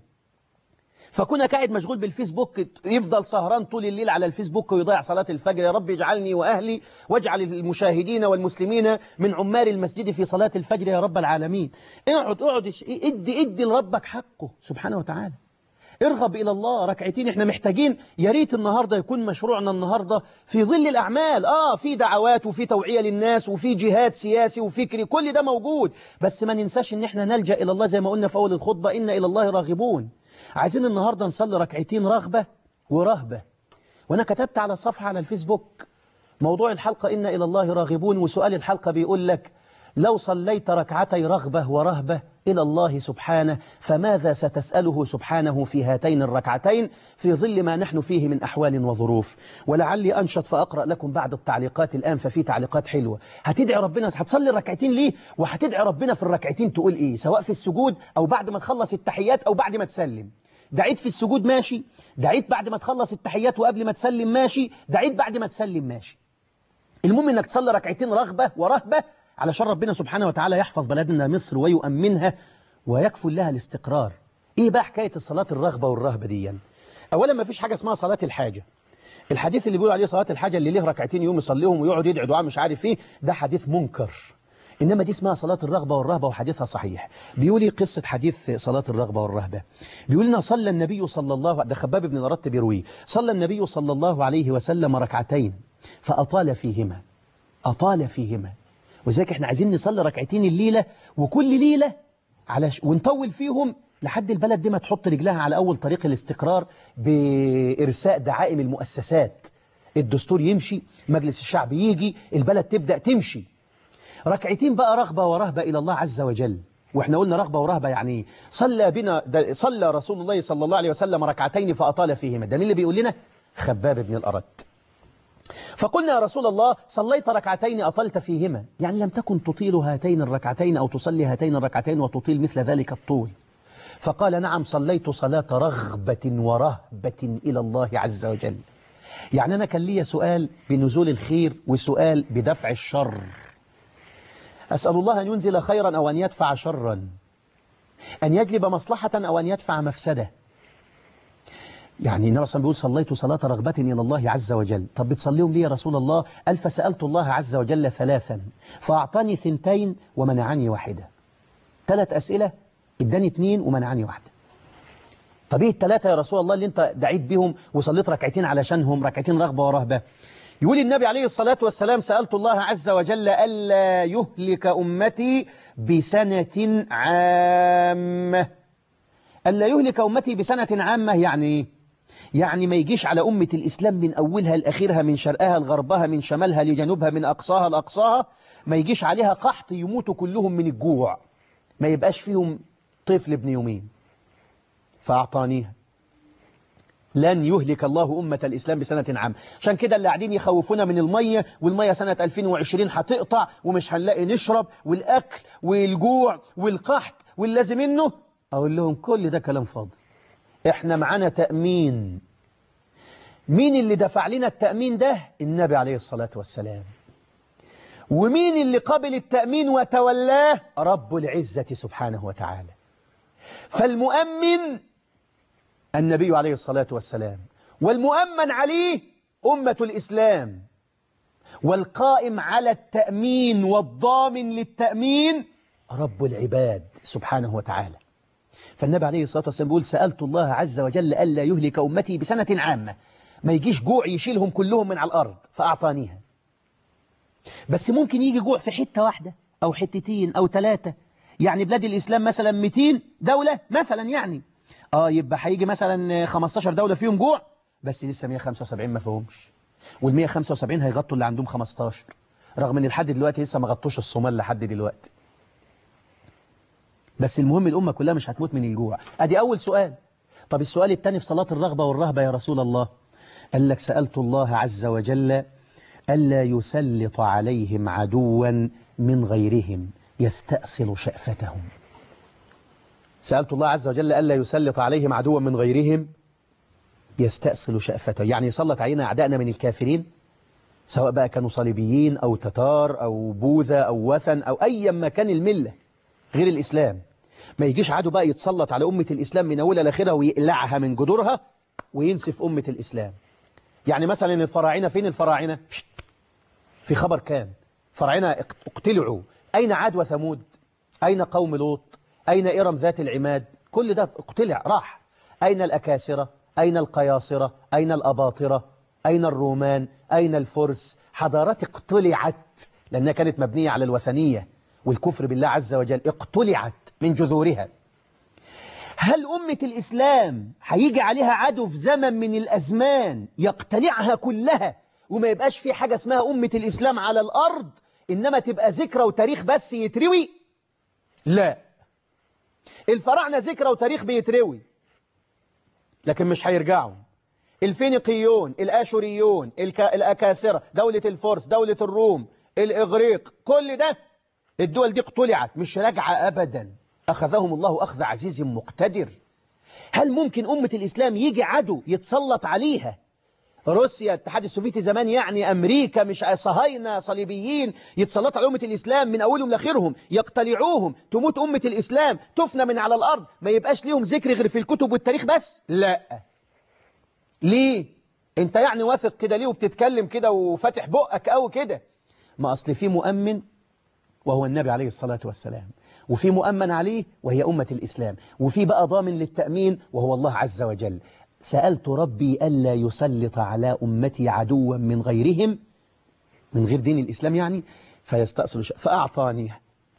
فكونك قاعد مشغول بالفيسبوك يفضل سهران طول الليل على الفيسبوك ويضيع صلاة الفجر يا رب اجعلني وأهلي واجعل المشاهدين والمسلمين من عمار المسجد في صلاة الفجر يا رب العالمين اقعد اقعد ادي ادي لربك حقه سبحانه وتعالى ارغب إلى الله ركعتين احنا محتاجين يا ريت النهاردة يكون مشروعنا النهاردة في ظل الأعمال آه في دعوات وفي توعية للناس وفي جهاد سياسي وفكري كل ده موجود بس ما ننساش ان احنا نلجأ إلى الله زي ما قلنا في أول الخطبة إن إلى الله راغبون عايزين النهاردة نصلي ركعتين رغبة ورهبة وأنا كتبت على الصفحة على الفيسبوك موضوع الحلقة إن إلى الله راغبون وسؤال الحلقة بيقول لك لو صليت ركعتي رغبة ورهبة إلى الله سبحانه فماذا ستسأله سبحانه في هاتين الركعتين في ظل ما نحن فيه من أحوال وظروف ولعلي أنشط فأقرأ لكم بعض التعليقات الآن ففي تعليقات حلوة هتدعي ربنا هتصلي الركعتين ليه وهتدعي ربنا في الركعتين تقول إيه سواء في السجود أو بعد ما تخلص التحيات أو بعد ما تسلم دعيت في السجود ماشي دعيت بعد ما تخلص التحيات وقبل ما تسلم ماشي دعيت بعد ما تسلم ماشي المهم انك تصلي ركعتين رغبة ورهبة علشان ربنا سبحانه وتعالى يحفظ بلدنا مصر ويؤمنها ويكفل لها الاستقرار ايه بقى حكاية الصلاة الرغبة والرهبة دي اولا ما فيش حاجة اسمها صلاة الحاجة الحديث اللي بيقول عليه صلاة الحاجة اللي ليه ركعتين يوم يصليهم ويقعد يدعي دعاء مش عارف ايه ده حديث منكر إنما دي اسمها صلاة الرغبة والرهبة وحديثها صحيح بيقول لي قصة حديث صلاة الرغبة والرهبة بيقول لنا صلى النبي صلى الله ده خباب بن الرت بيرويه صلى النبي صلى الله عليه وسلم ركعتين فأطال فيهما أطال فيهما وذلك احنا عايزين نصلي ركعتين الليلة وكل ليلة على ش... ونطول فيهم لحد البلد دي ما تحط رجلها على أول طريق الاستقرار بإرساء دعائم المؤسسات الدستور يمشي مجلس الشعب يجي البلد تبدأ تمشي ركعتين بقى رغبة ورهبة إلى الله عز وجل واحنا قلنا رغبة ورهبة يعني صلى بنا صلى رسول الله صلى الله عليه وسلم ركعتين فأطال فيهما ده مين اللي بيقول لنا خباب بن الأرت فقلنا يا رسول الله صليت ركعتين أطلت فيهما يعني لم تكن تطيل هاتين الركعتين أو تصلي هاتين الركعتين وتطيل مثل ذلك الطول فقال نعم صليت صلاة رغبة ورهبة إلى الله عز وجل يعني أنا كان لي سؤال بنزول الخير وسؤال بدفع الشر أسأل الله أن ينزل خيرا أو أن يدفع شرا أن يجلب مصلحة أو أن يدفع مفسدة يعني النبي صلى بيقول صليت صلاة رغبة إلى الله عز وجل طب بتصليهم ليه يا رسول الله قال فسألت الله عز وجل ثلاثا فأعطاني ثنتين ومنعني واحدة ثلاث أسئلة اداني اثنين ومنعني واحدة طب ايه الثلاثة يا رسول الله اللي انت دعيت بيهم وصليت ركعتين علشانهم ركعتين رغبة ورهبة يقول النبي عليه الصلاة والسلام سألت الله عز وجل ألا يهلك أمتي بسنة عامة ألا يهلك أمتي بسنة عامة يعني ايه يعني ما يجيش على أمة الإسلام من أولها لآخرها من شرقها لغربها من شمالها لجنوبها من أقصاها لأقصاها ما يجيش عليها قحط يموتوا كلهم من الجوع ما يبقاش فيهم طفل ابن يومين فأعطانيها لن يهلك الله أمة الإسلام بسنة عام عشان كده اللي قاعدين يخوفونا من المية والمية سنة 2020 هتقطع ومش هنلاقي نشرب والأكل والجوع والقحط واللازم منه أقول لهم كل ده كلام فاضي احنا معانا تأمين مين اللي دفع لنا التأمين ده النبي عليه الصلاة والسلام ومين اللي قبل التأمين وتولاه رب العزة سبحانه وتعالى فالمؤمن النبي عليه الصلاة والسلام والمؤمن عليه أمة الإسلام والقائم على التأمين والضامن للتأمين رب العباد سبحانه وتعالى فالنبي عليه الصلاة والسلام بيقول سألت الله عز وجل ألا يهلك أمتي بسنة عامة ما يجيش جوع يشيلهم كلهم من على الأرض فأعطانيها بس ممكن يجي جوع في حتة واحدة أو حتتين أو ثلاثة يعني بلاد الإسلام مثلا 200 دولة مثلا يعني آه يبقى هيجي مثلا 15 دولة فيهم جوع بس لسه 175 ما فيهمش وال 175 هيغطوا اللي عندهم 15 رغم ان لحد دلوقتي لسه ما غطوش الصومال لحد دلوقتي بس المهم الأمة كلها مش هتموت من الجوع أدي أول سؤال طب السؤال الثاني في صلاة الرغبة والرهبة يا رسول الله قال لك سألت الله عز وجل ألا يسلط عليهم عدوا من غيرهم يستأصل شأفتهم سألت الله عز وجل ألا يسلط عليهم عدوا من غيرهم يستأصل شأفتهم يعني يسلط علينا أعدائنا من الكافرين سواء بقى كانوا صليبيين أو تتار أو بوذا أو وثن أو أي ما كان الملة غير الإسلام ما يجيش عدو بقى يتسلط على أمة الإسلام من أولها لآخرها ويقلعها من جذورها وينسف أمة الإسلام يعني مثلا الفراعنة فين الفراعنة في خبر كان فراعنة اقتلعوا أين عاد وثمود أين قوم لوط أين إرم ذات العماد كل ده اقتلع راح أين الأكاسرة أين القياصرة أين الأباطرة أين الرومان أين الفرس حضارات اقتلعت لأنها كانت مبنية على الوثنية والكفر بالله عز وجل اقتلعت من جذورها هل أمة الإسلام هيجي عليها عدو في زمن من الأزمان يقتلعها كلها وما يبقاش في حاجة اسمها أمة الإسلام على الأرض إنما تبقى ذكرى وتاريخ بس يتروي لا الفراعنة ذكرى وتاريخ بيتروي لكن مش هيرجعوا الفينيقيون الآشوريون الأكاسرة دولة الفرس دولة الروم الإغريق كل ده الدول دي اقتلعت مش راجعة أبدا أخذهم الله أخذ عزيز مقتدر هل ممكن أمة الإسلام يجي عدو يتسلط عليها روسيا الاتحاد السوفيتي زمان يعني أمريكا مش صهاينة صليبيين يتسلط على أمة الإسلام من أولهم لآخرهم يقتلعوهم تموت أمة الإسلام تفنى من على الأرض ما يبقاش ليهم ذكر غير في الكتب والتاريخ بس لا ليه انت يعني واثق كده ليه وبتتكلم كده وفاتح بقك أو كده ما أصل في مؤمن وهو النبي عليه الصلاة والسلام وفي مؤمن عليه وهي أمة الإسلام وفي بقى ضامن للتأمين وهو الله عز وجل سألت ربي ألا يسلط على أمتي عدوا من غيرهم من غير دين الإسلام يعني فيستأصل شيء فأعطاني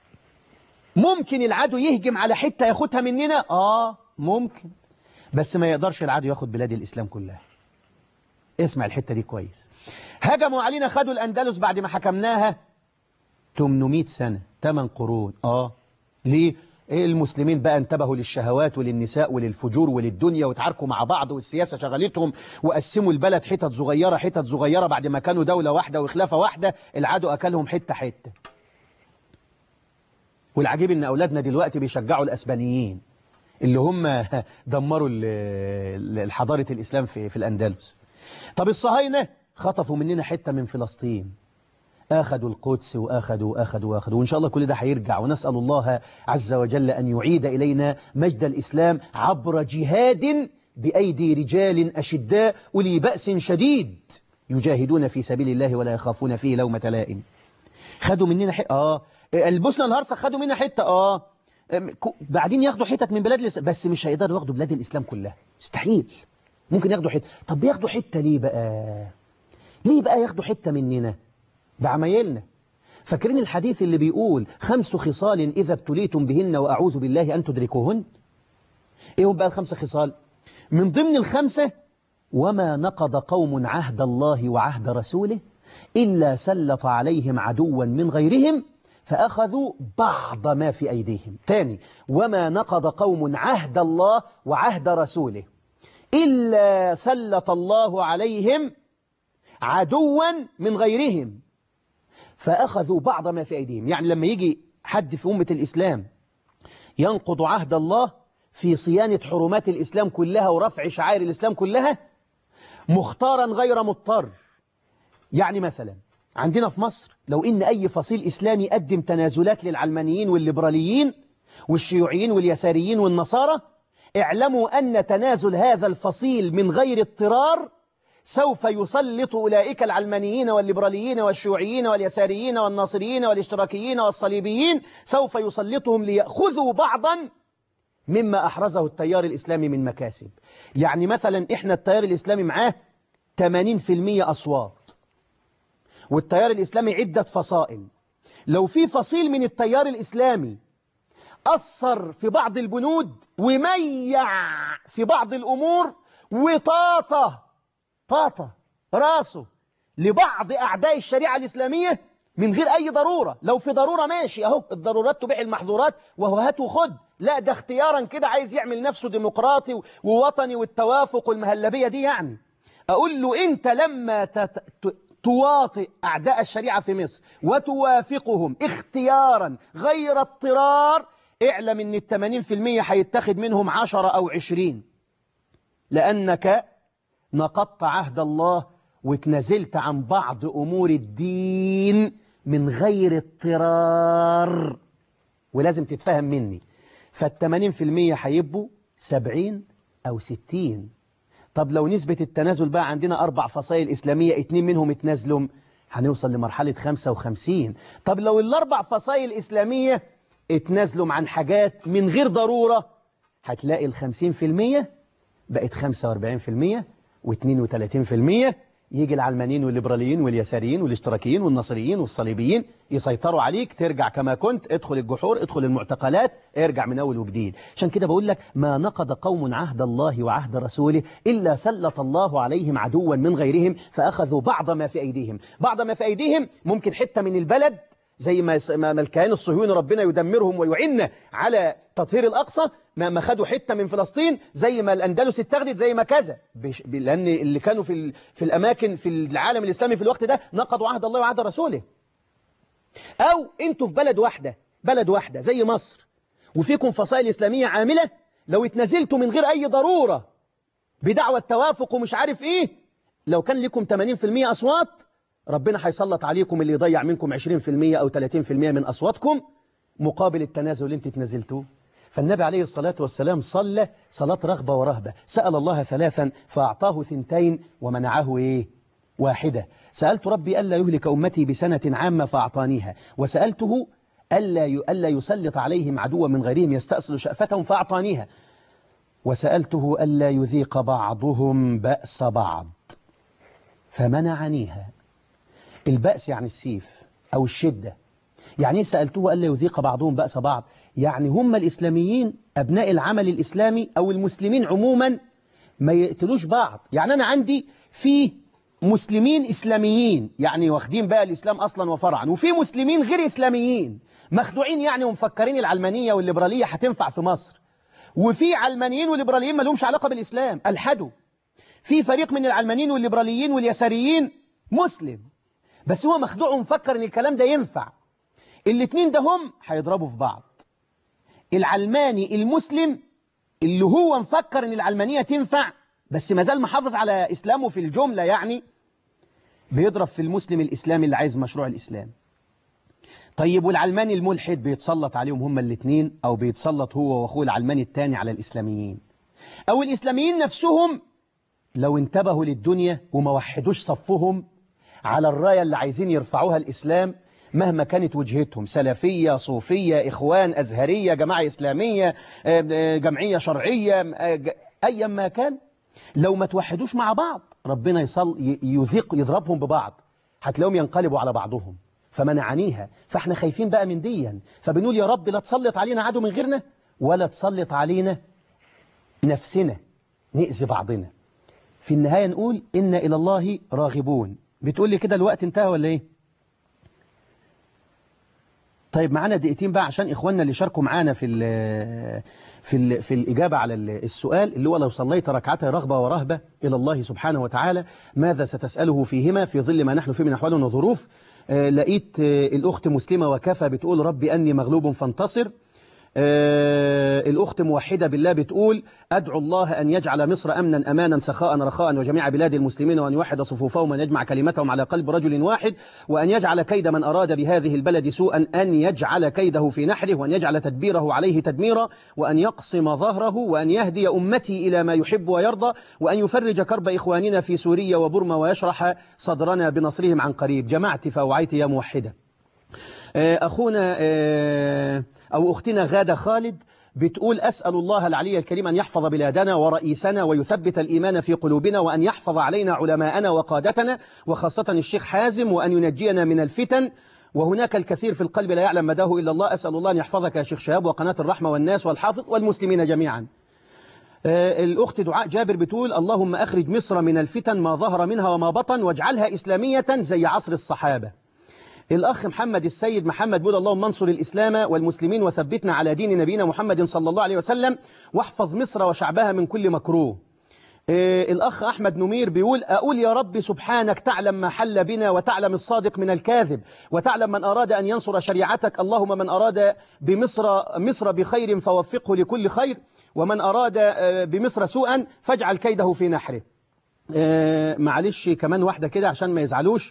ممكن العدو يهجم على حتة ياخدها مننا آه ممكن بس ما يقدرش العدو ياخد بلاد الإسلام كلها اسمع الحتة دي كويس هجموا علينا خدوا الأندلس بعد ما حكمناها 800 سنة 8 قرون آه ليه إيه المسلمين بقى انتبهوا للشهوات وللنساء وللفجور وللدنيا وتعاركوا مع بعض والسياسة شغلتهم وقسموا البلد حتت صغيرة حتت صغيرة بعد ما كانوا دولة واحدة وخلافة واحدة العدو أكلهم حتة حتة والعجيب ان أولادنا دلوقتي بيشجعوا الأسبانيين اللي هم دمروا الحضارة الإسلام في, في الأندلس طب الصهاينة خطفوا مننا حتة من فلسطين أخذوا القدس وأخذوا أخذوا وأخذوا وإن شاء الله كل ده هيرجع ونسأل الله عز وجل أن يعيد إلينا مجد الإسلام عبر جهاد بأيدي رجال أشداء ولي بأس شديد يجاهدون في سبيل الله ولا يخافون فيه لومة لائم خدوا مننا حتة آه البوسنة الهرسك خدوا مننا حتة آه أم، كو- بعدين ياخدوا حتت من بلاد الإسلام بس مش هيقدروا ياخدوا بلاد الإسلام كلها مستحيل ممكن ياخدوا حتة طب بياخدوا حتة ليه بقى ليه بقى ياخدوا حتة مننا بعمايلنا فاكرين الحديث اللي بيقول خمس خصال إذا ابتليتم بهن وأعوذ بالله أن تدركوهن إيه هم بقى الخمسة خصال من ضمن الخمسة وما نقض قوم عهد الله وعهد رسوله إلا سلط عليهم عدوا من غيرهم فأخذوا بعض ما في أيديهم تاني وما نقض قوم عهد الله وعهد رسوله إلا سلط الله عليهم عدوا من غيرهم فأخذوا بعض ما في أيديهم يعني لما يجي حد في أمة الإسلام ينقض عهد الله في صيانة حرمات الإسلام كلها ورفع شعائر الإسلام كلها مختارا غير مضطر يعني مثلا عندنا في مصر لو إن أي فصيل إسلامي قدم تنازلات للعلمانيين والليبراليين والشيوعيين واليساريين والنصارى اعلموا أن تنازل هذا الفصيل من غير اضطرار سوف يسلط أولئك العلمانيين والليبراليين والشيوعيين واليساريين والناصريين والاشتراكيين والصليبيين سوف يسلطهم ليأخذوا بعضا مما أحرزه التيار الإسلامي من مكاسب يعني مثلا إحنا التيار الإسلامي معاه 80% أصوات والتيار الإسلامي عدة فصائل لو في فصيل من التيار الإسلامي أثر في بعض البنود وميع في بعض الأمور وطاطة طاطة راسه لبعض أعداء الشريعة الإسلامية من غير أي ضرورة لو في ضرورة ماشي أهو الضرورات تبيح المحظورات وهو هات وخد لا ده اختيارا كده عايز يعمل نفسه ديمقراطي ووطني والتوافق والمهلبية دي يعني أقول له أنت لما تت... ت- تواطئ أعداء الشريعة في مصر وتوافقهم اختيارا غير اضطرار اعلم ان التمانين في المية هيتخذ منهم عشرة أو عشرين لأنك نقضت عهد الله وتنزلت عن بعض أمور الدين من غير اضطرار ولازم تتفهم مني فالتمانين في المية هيبقوا سبعين أو ستين طب لو نسبة التنازل بقى عندنا أربع فصائل إسلامية اتنين منهم اتنازلوا هنوصل لمرحلة خمسة وخمسين طب لو الأربع فصائل إسلامية اتنازلوا عن حاجات من غير ضرورة هتلاقي الخمسين في المية بقت خمسة واربعين في المية واثنين وثلاثين في المية يجي العلمانيين والليبراليين واليساريين والاشتراكيين والنصريين والصليبيين يسيطروا عليك ترجع كما كنت ادخل الجحور ادخل المعتقلات ارجع من أول وجديد عشان كده بقول لك ما نقض قوم عهد الله وعهد رسوله إلا سلط الله عليهم عدوا من غيرهم فأخذوا بعض ما في أيديهم بعض ما في أيديهم ممكن حتة من البلد زي ما ما ما الكيان الصهيوني ربنا يدمرهم ويعن على تطهير الأقصى ما ما خدوا حتة من فلسطين زي ما الأندلس اتخذت زي ما كذا بش- ب- لأن اللي كانوا في ال- في الأماكن في العالم الإسلامي في الوقت ده نقضوا عهد الله وعهد رسوله أو أنتوا في بلد واحدة بلد واحدة زي مصر وفيكم فصائل إسلامية عاملة لو اتنازلتوا من غير أي ضرورة بدعوى التوافق ومش عارف إيه لو كان لكم 80% أصوات ربنا هيسلط عليكم اللي يضيع منكم 20% أو 30% من أصواتكم مقابل التنازل اللي انت تنازلتوه فالنبي عليه الصلاة والسلام صلى صلاة رغبة ورهبة سأل الله ثلاثا فأعطاه ثنتين ومنعه إيه واحدة سألت ربي ألا يهلك أمتي بسنة عامة فأعطانيها وسألته ألا ي- ألا يسلط عليهم عدوا من غيرهم يستأصل شأفتهم فأعطانيها وسألته ألا يذيق بعضهم بأس بعض فمنعنيها البأس يعني السيف أو الشدة يعني إيه سألته ألا يذيق بعضهم بأس بعض يعني هم الإسلاميين أبناء العمل الإسلامي أو المسلمين عموما ما يقتلوش بعض يعني أنا عندي في مسلمين إسلاميين يعني واخدين بقى الإسلام أصلا وفرعا وفي مسلمين غير إسلاميين مخدوعين يعني ومفكرين العلمانية والليبرالية هتنفع في مصر وفي علمانيين وليبراليين ما لهمش علاقة بالإسلام ألحدوا في فريق من العلمانيين والليبراليين واليساريين مسلم بس هو مخدوع ومفكر ان الكلام ده ينفع الاتنين ده هم هيضربوا في بعض العلماني المسلم اللي هو مفكر ان العلمانية تنفع بس ما زال محافظ على اسلامه في الجملة يعني بيضرب في المسلم الاسلامي اللي عايز مشروع الاسلام طيب والعلماني الملحد بيتسلط عليهم هما الاثنين او بيتسلط هو واخوه العلماني الثاني على الاسلاميين او الاسلاميين نفسهم لو انتبهوا للدنيا وما وحدوش صفهم على الراية اللي عايزين يرفعوها الإسلام مهما كانت وجهتهم سلفية صوفية إخوان أزهرية جماعة إسلامية جمعية شرعية أيا ما كان لو ما توحدوش مع بعض ربنا يصل يذيق يضربهم ببعض هتلاقيهم ينقلبوا على بعضهم فمنعنيها فاحنا خايفين بقى من ديا فبنقول يا رب لا تسلط علينا عدو من غيرنا ولا تسلط علينا نفسنا نأذي بعضنا في النهاية نقول إن إلى الله راغبون بتقول لي كده الوقت انتهى ولا إيه طيب معانا دقيقتين بقى عشان إخواننا اللي شاركوا معانا في ال في ال في الإجابة على السؤال اللي هو لو صليت ركعتي رغبة ورهبة إلى الله سبحانه وتعالى ماذا ستسأله فيهما في ظل ما نحن فيه من أحوال وظروف آه لقيت آه الأخت مسلمة وكفى بتقول ربي أني مغلوب فانتصر آه الأخت موحدة بالله بتقول أدعو الله أن يجعل مصر أمنا أمانا سخاء رخاء وجميع بلاد المسلمين وأن يوحد صفوفهم وأن يجمع كلمتهم على قلب رجل واحد وأن يجعل كيد من أراد بهذه البلد سوءا أن يجعل كيده في نحره وأن يجعل تدبيره عليه تدميرا وأن يقسم ظهره وأن يهدي أمتي إلى ما يحب ويرضى وأن يفرج كرب إخواننا في سوريا وبرما ويشرح صدرنا بنصرهم عن قريب جمعت فأوعيت يا موحدة أخونا أو أختنا غادة خالد بتقول أسأل الله العلي الكريم أن يحفظ بلادنا ورئيسنا ويثبت الإيمان في قلوبنا وأن يحفظ علينا علماءنا وقادتنا وخاصة الشيخ حازم وأن ينجينا من الفتن وهناك الكثير في القلب لا يعلم مداه إلا الله أسأل الله أن يحفظك يا شيخ شهاب وقناة الرحمة والناس والحافظ والمسلمين جميعا الأخت دعاء جابر بتقول اللهم أخرج مصر من الفتن ما ظهر منها وما بطن واجعلها إسلامية زي عصر الصحابة الأخ محمد السيد محمد بيقول اللهم انصر الإسلام والمسلمين وثبتنا على دين نبينا محمد صلى الله عليه وسلم واحفظ مصر وشعبها من كل مكروه الأخ أحمد نمير بيقول أقول يا رب سبحانك تعلم ما حل بنا وتعلم الصادق من الكاذب وتعلم من أراد أن ينصر شريعتك اللهم من أراد بمصر مصر بخير فوفقه لكل خير ومن أراد بمصر سوءا فاجعل كيده في نحره معلش كمان واحدة كده عشان ما يزعلوش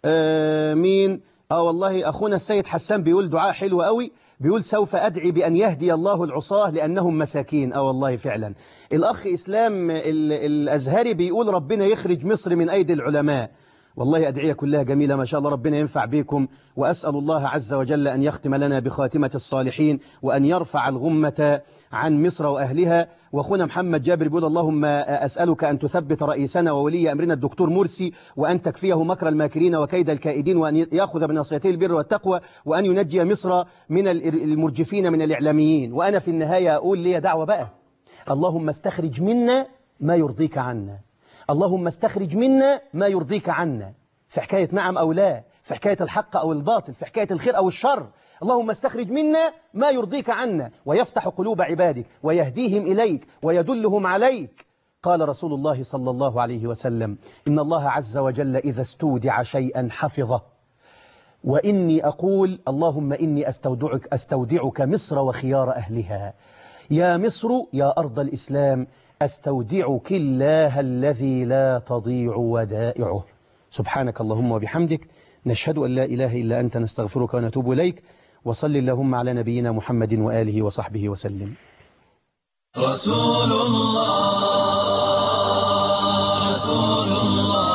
مين اه والله أخونا السيد حسان بيقول دعاء حلو قوي بيقول سوف أدعي بأن يهدي الله العصاه لأنهم مساكين اه والله فعلا الأخ إسلام الأزهري بيقول ربنا يخرج مصر من أيدي العلماء والله أدعية كلها جميلة ما شاء الله ربنا ينفع بكم وأسأل الله عز وجل أن يختم لنا بخاتمة الصالحين وأن يرفع الغمة عن مصر وأهلها وأخونا محمد جابر بيقول اللهم أسألك أن تثبت رئيسنا وولي أمرنا الدكتور مرسي وأن تكفيه مكر الماكرين وكيد الكائدين وأن يأخذ بنصيته البر والتقوى وأن ينجي مصر من المرجفين من الإعلاميين وأنا في النهاية أقول لي دعوة بقى اللهم استخرج منا ما يرضيك عنا اللهم استخرج منا ما يرضيك عنا في حكاية نعم أو لا في حكاية الحق أو الباطل في حكاية الخير أو الشر اللهم استخرج منا ما يرضيك عنا ويفتح قلوب عبادك ويهديهم إليك ويدلهم عليك قال رسول الله صلى الله عليه وسلم إن الله عز وجل إذا استودع شيئا حفظه وإني أقول اللهم إني أستودعك, أستودعك مصر وخيار أهلها يا مصر يا أرض الإسلام أستودعك الله الذي لا تضيع ودائعه سبحانك اللهم وبحمدك نشهد أن لا إله إلا أنت نستغفرك ونتوب إليك وصل اللهم على نبينا محمد وآله وصحبه وسلم رسول الله رسول الله